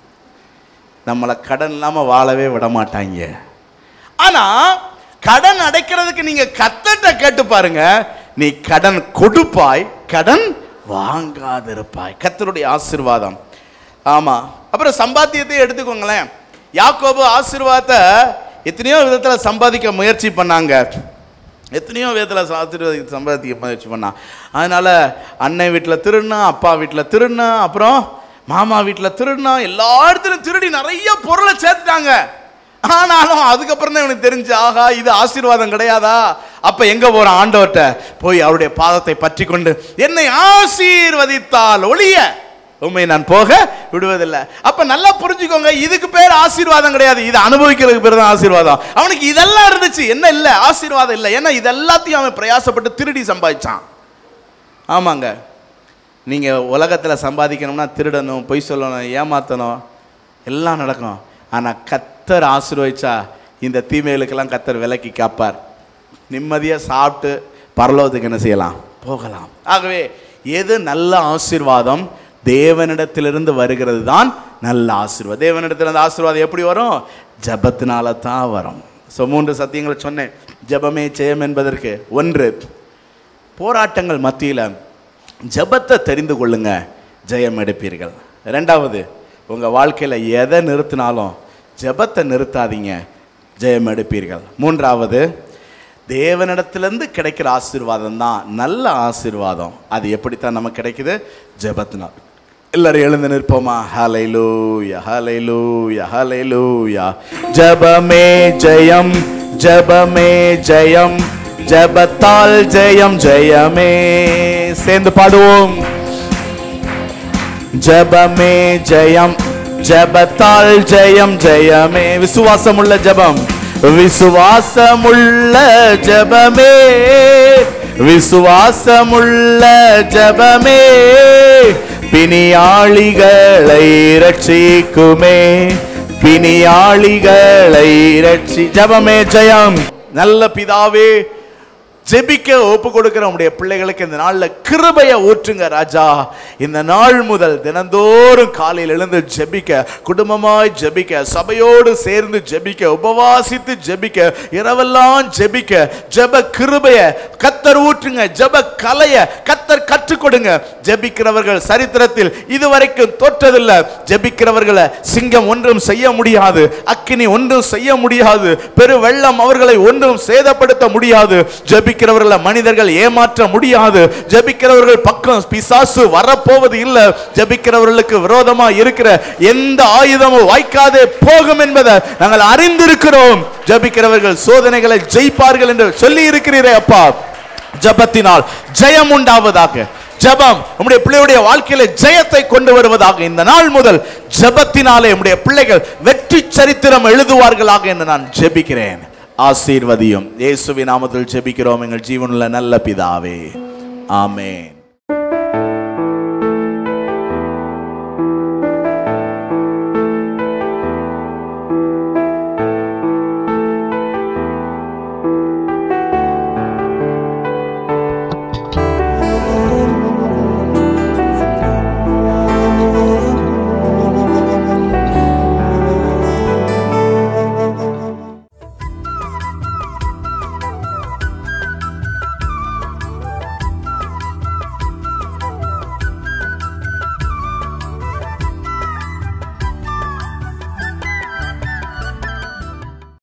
நம்மளை கடன் இல்லாம வாழவே விட மாட்டாங்க ஆனா கடன் அடைக்கிறதுக்கு நீங்க கத்தட்ட கேட்டு பாருங்க நீ கடன் கொடுப்பாய் கடன் வாங்காதிருப்பாய் கத்தருடைய ஆசீர்வாதம் ஆமா அப்புறம் சம்பாத்தியத்தை எடுத்துக்கோங்களேன் யாக்கோபு ஆசீர்வாதத்தை எத்தனையோ விதத்தில் சம்பாதிக்க முயற்சி பண்ணாங்க எத்தனையோ விதத்தில் ஆசீர்வாதி சம்பாதிக்க முயற்சி பண்ணான் அதனால அண்ணன் வீட்டில் திருடினா அப்பா வீட்டில் திருடினா அப்புறம் மாமா வீட்டில் திருடினா எல்லா இடத்துலையும் திருடி நிறைய பொருளை சேர்த்துட்டாங்க ஆனாலும் அதுக்கப்புறம் தான் இவனுக்கு தெரிஞ்சு ஆகா இது ஆசீர்வாதம் கிடையாதா அப்ப எங்க போறான் ஆண்டவர்கிட்ட போய் அவருடைய பாதத்தை பற்றி கொண்டு என்னை ஆசீர்வதித்தால் ஒளிய உண்மை நான் போக விடுவதில்லை அப்ப நல்லா புரிஞ்சுக்கோங்க இதுக்கு பேர் ஆசீர்வாதம் கிடையாது இது அனுபவிக்கிறதுக்கு பேர் தான் ஆசீர்வாதம் அவனுக்கு இதெல்லாம் இருந்துச்சு என்ன இல்லை ஆசீர்வாதம் இல்லை ஏன்னா இது எல்லாத்தையும் அவன் பிரயாசப்பட்டு திருடி சம்பாதிச்சான் ஆமாங்க நீங்கள் உலகத்தில் சம்பாதிக்கணும்னா திருடணும் பொய் சொல்லணும் ஏமாற்றணும் எல்லாம் நடக்கும் ஆனால் கத்தர் ஆசீர்வதிச்சா இந்த தீமைகளுக்கெல்லாம் கத்தர் விலக்கி காப்பார் நிம்மதியாக சாப்பிட்டு பரலோகத்துக்கு என்ன செய்யலாம் போகலாம் ஆகவே எது நல்ல ஆசீர்வாதம் தேவனிடத்திலிருந்து வருகிறது தான் நல்ல ஆசீர்வாதம் தேவனிடத்திலிருந்து ஆசீர்வாதம் எப்படி வரும் ஜபத்தினால தான் வரும் ஸோ மூன்று சத்தியங்களை சொன்னேன் ஜபமே ஜெயம் என்பதற்கு ஒன்று போராட்டங்கள் மத்தியில் ஜெபத்தை தெரிந்து கொள்ளுங்க ஜெயம் எடுப்பீர்கள் ரெண்டாவது உங்கள் வாழ்க்கையில் எதை நிறுத்தினாலும் ஜெபத்தை நிறுத்தாதீங்க ஜெயம் எடுப்பீர்கள் மூன்றாவது தேவனிடத்திலிருந்து கிடைக்கிற ஆசீர்வாதம் தான் நல்ல ஆசீர்வாதம் அது எப்படித்தான் நமக்கு கிடைக்குது ஜெபத்தினால் எல்லாரும் எழுந்து நிற்போமா ஹலைலூயா ஹலைலூயா ஹலைலூயா ஜபமே ஜெயம் ஜபமே ஜெயம் ஜபத்தால் ஜெயம் ஜெயமே சேர்ந்து பாடுவோம் ஜபமே ஜெயம் ஜபத்தால் ஜெயம் ஜெயமே விசுவாசமுள்ள ஜபம் விசுவாசமுள்ள ஜபமே விசுவாசமுள்ள ஜபமே பிணியாளிகளை ரட்சிக்குமே பிணியாளிகளை ரட்சி ஜபமே ஜெயம் நல்ல பிதாவே ஜெபிக்க ஒப்பு கொடுக்கிற உடைய பிள்ளைகளுக்கு இந்த நாளில் கிருபையை ஊற்றுங்க ராஜா இந்த நாள் முதல் தினந்தோறும் காலையில் எழுந்து ஜெபிக்க குடும்பமாய் ஜெபிக்க சபையோடு சேர்ந்து ஜெபிக்க உபவாசித்து ஜெபிக்க இரவெல்லாம் ஜெபிக்க ஜெப கிருபைய கத்தர் ஊற்றுங்க ஜெப கலைய கத்தர் கற்றுக் கொடுங்க ஜெபிக்கிறவர்கள் சரித்திரத்தில் இதுவரைக்கும் தோற்றதில்லை ஜெபிக்கிறவர்களை சிங்கம் ஒன்றும் செய்ய முடியாது அக்கினி ஒன்றும் செய்ய முடியாது பெரு வெள்ளம் அவர்களை ஒன்றும் சேதப்படுத்த முடியாது ஜெபிக்கிறவர்களை மனிதர்கள் ஏமாற்ற முடியாது ஜெபிக்கிறவர்கள் பக்கம் பிசாசு வரப்போவது இல்லை ஜெபிக்கிறவர்களுக்கு விரோதமா இருக்கிற எந்த ஆயுதமும் வாய்க்காதே போகும் என்பதை நாங்கள் அறிந்திருக்கிறோம் ஜெபிக்கிறவர்கள் சோதனைகளை ஜெயிப்பார்கள் என்று சொல்லி இருக்கிறீரே அப்பா ஜபத்தினால் ஜெயம் உண்டாவதாக ஜபம் உம்முடைய பிள்ளையுடைய வாழ்க்கையில ஜெயத்தை கொண்டு வருவதாக இந்த நாள் முதல் ஜபத்தினாலே உம்முடைய பிள்ளைகள் வெற்றி சரித்திரம் எழுதுவார்களாக என்று நான் ஜெபிக்கிறேன் ஆசீர்வதியும் இயேசுவின் நாமத்தில் ஜெபிக்கிறோம் எங்கள் ஜீவனுள்ள நல்ல பிதாவே ஆமென்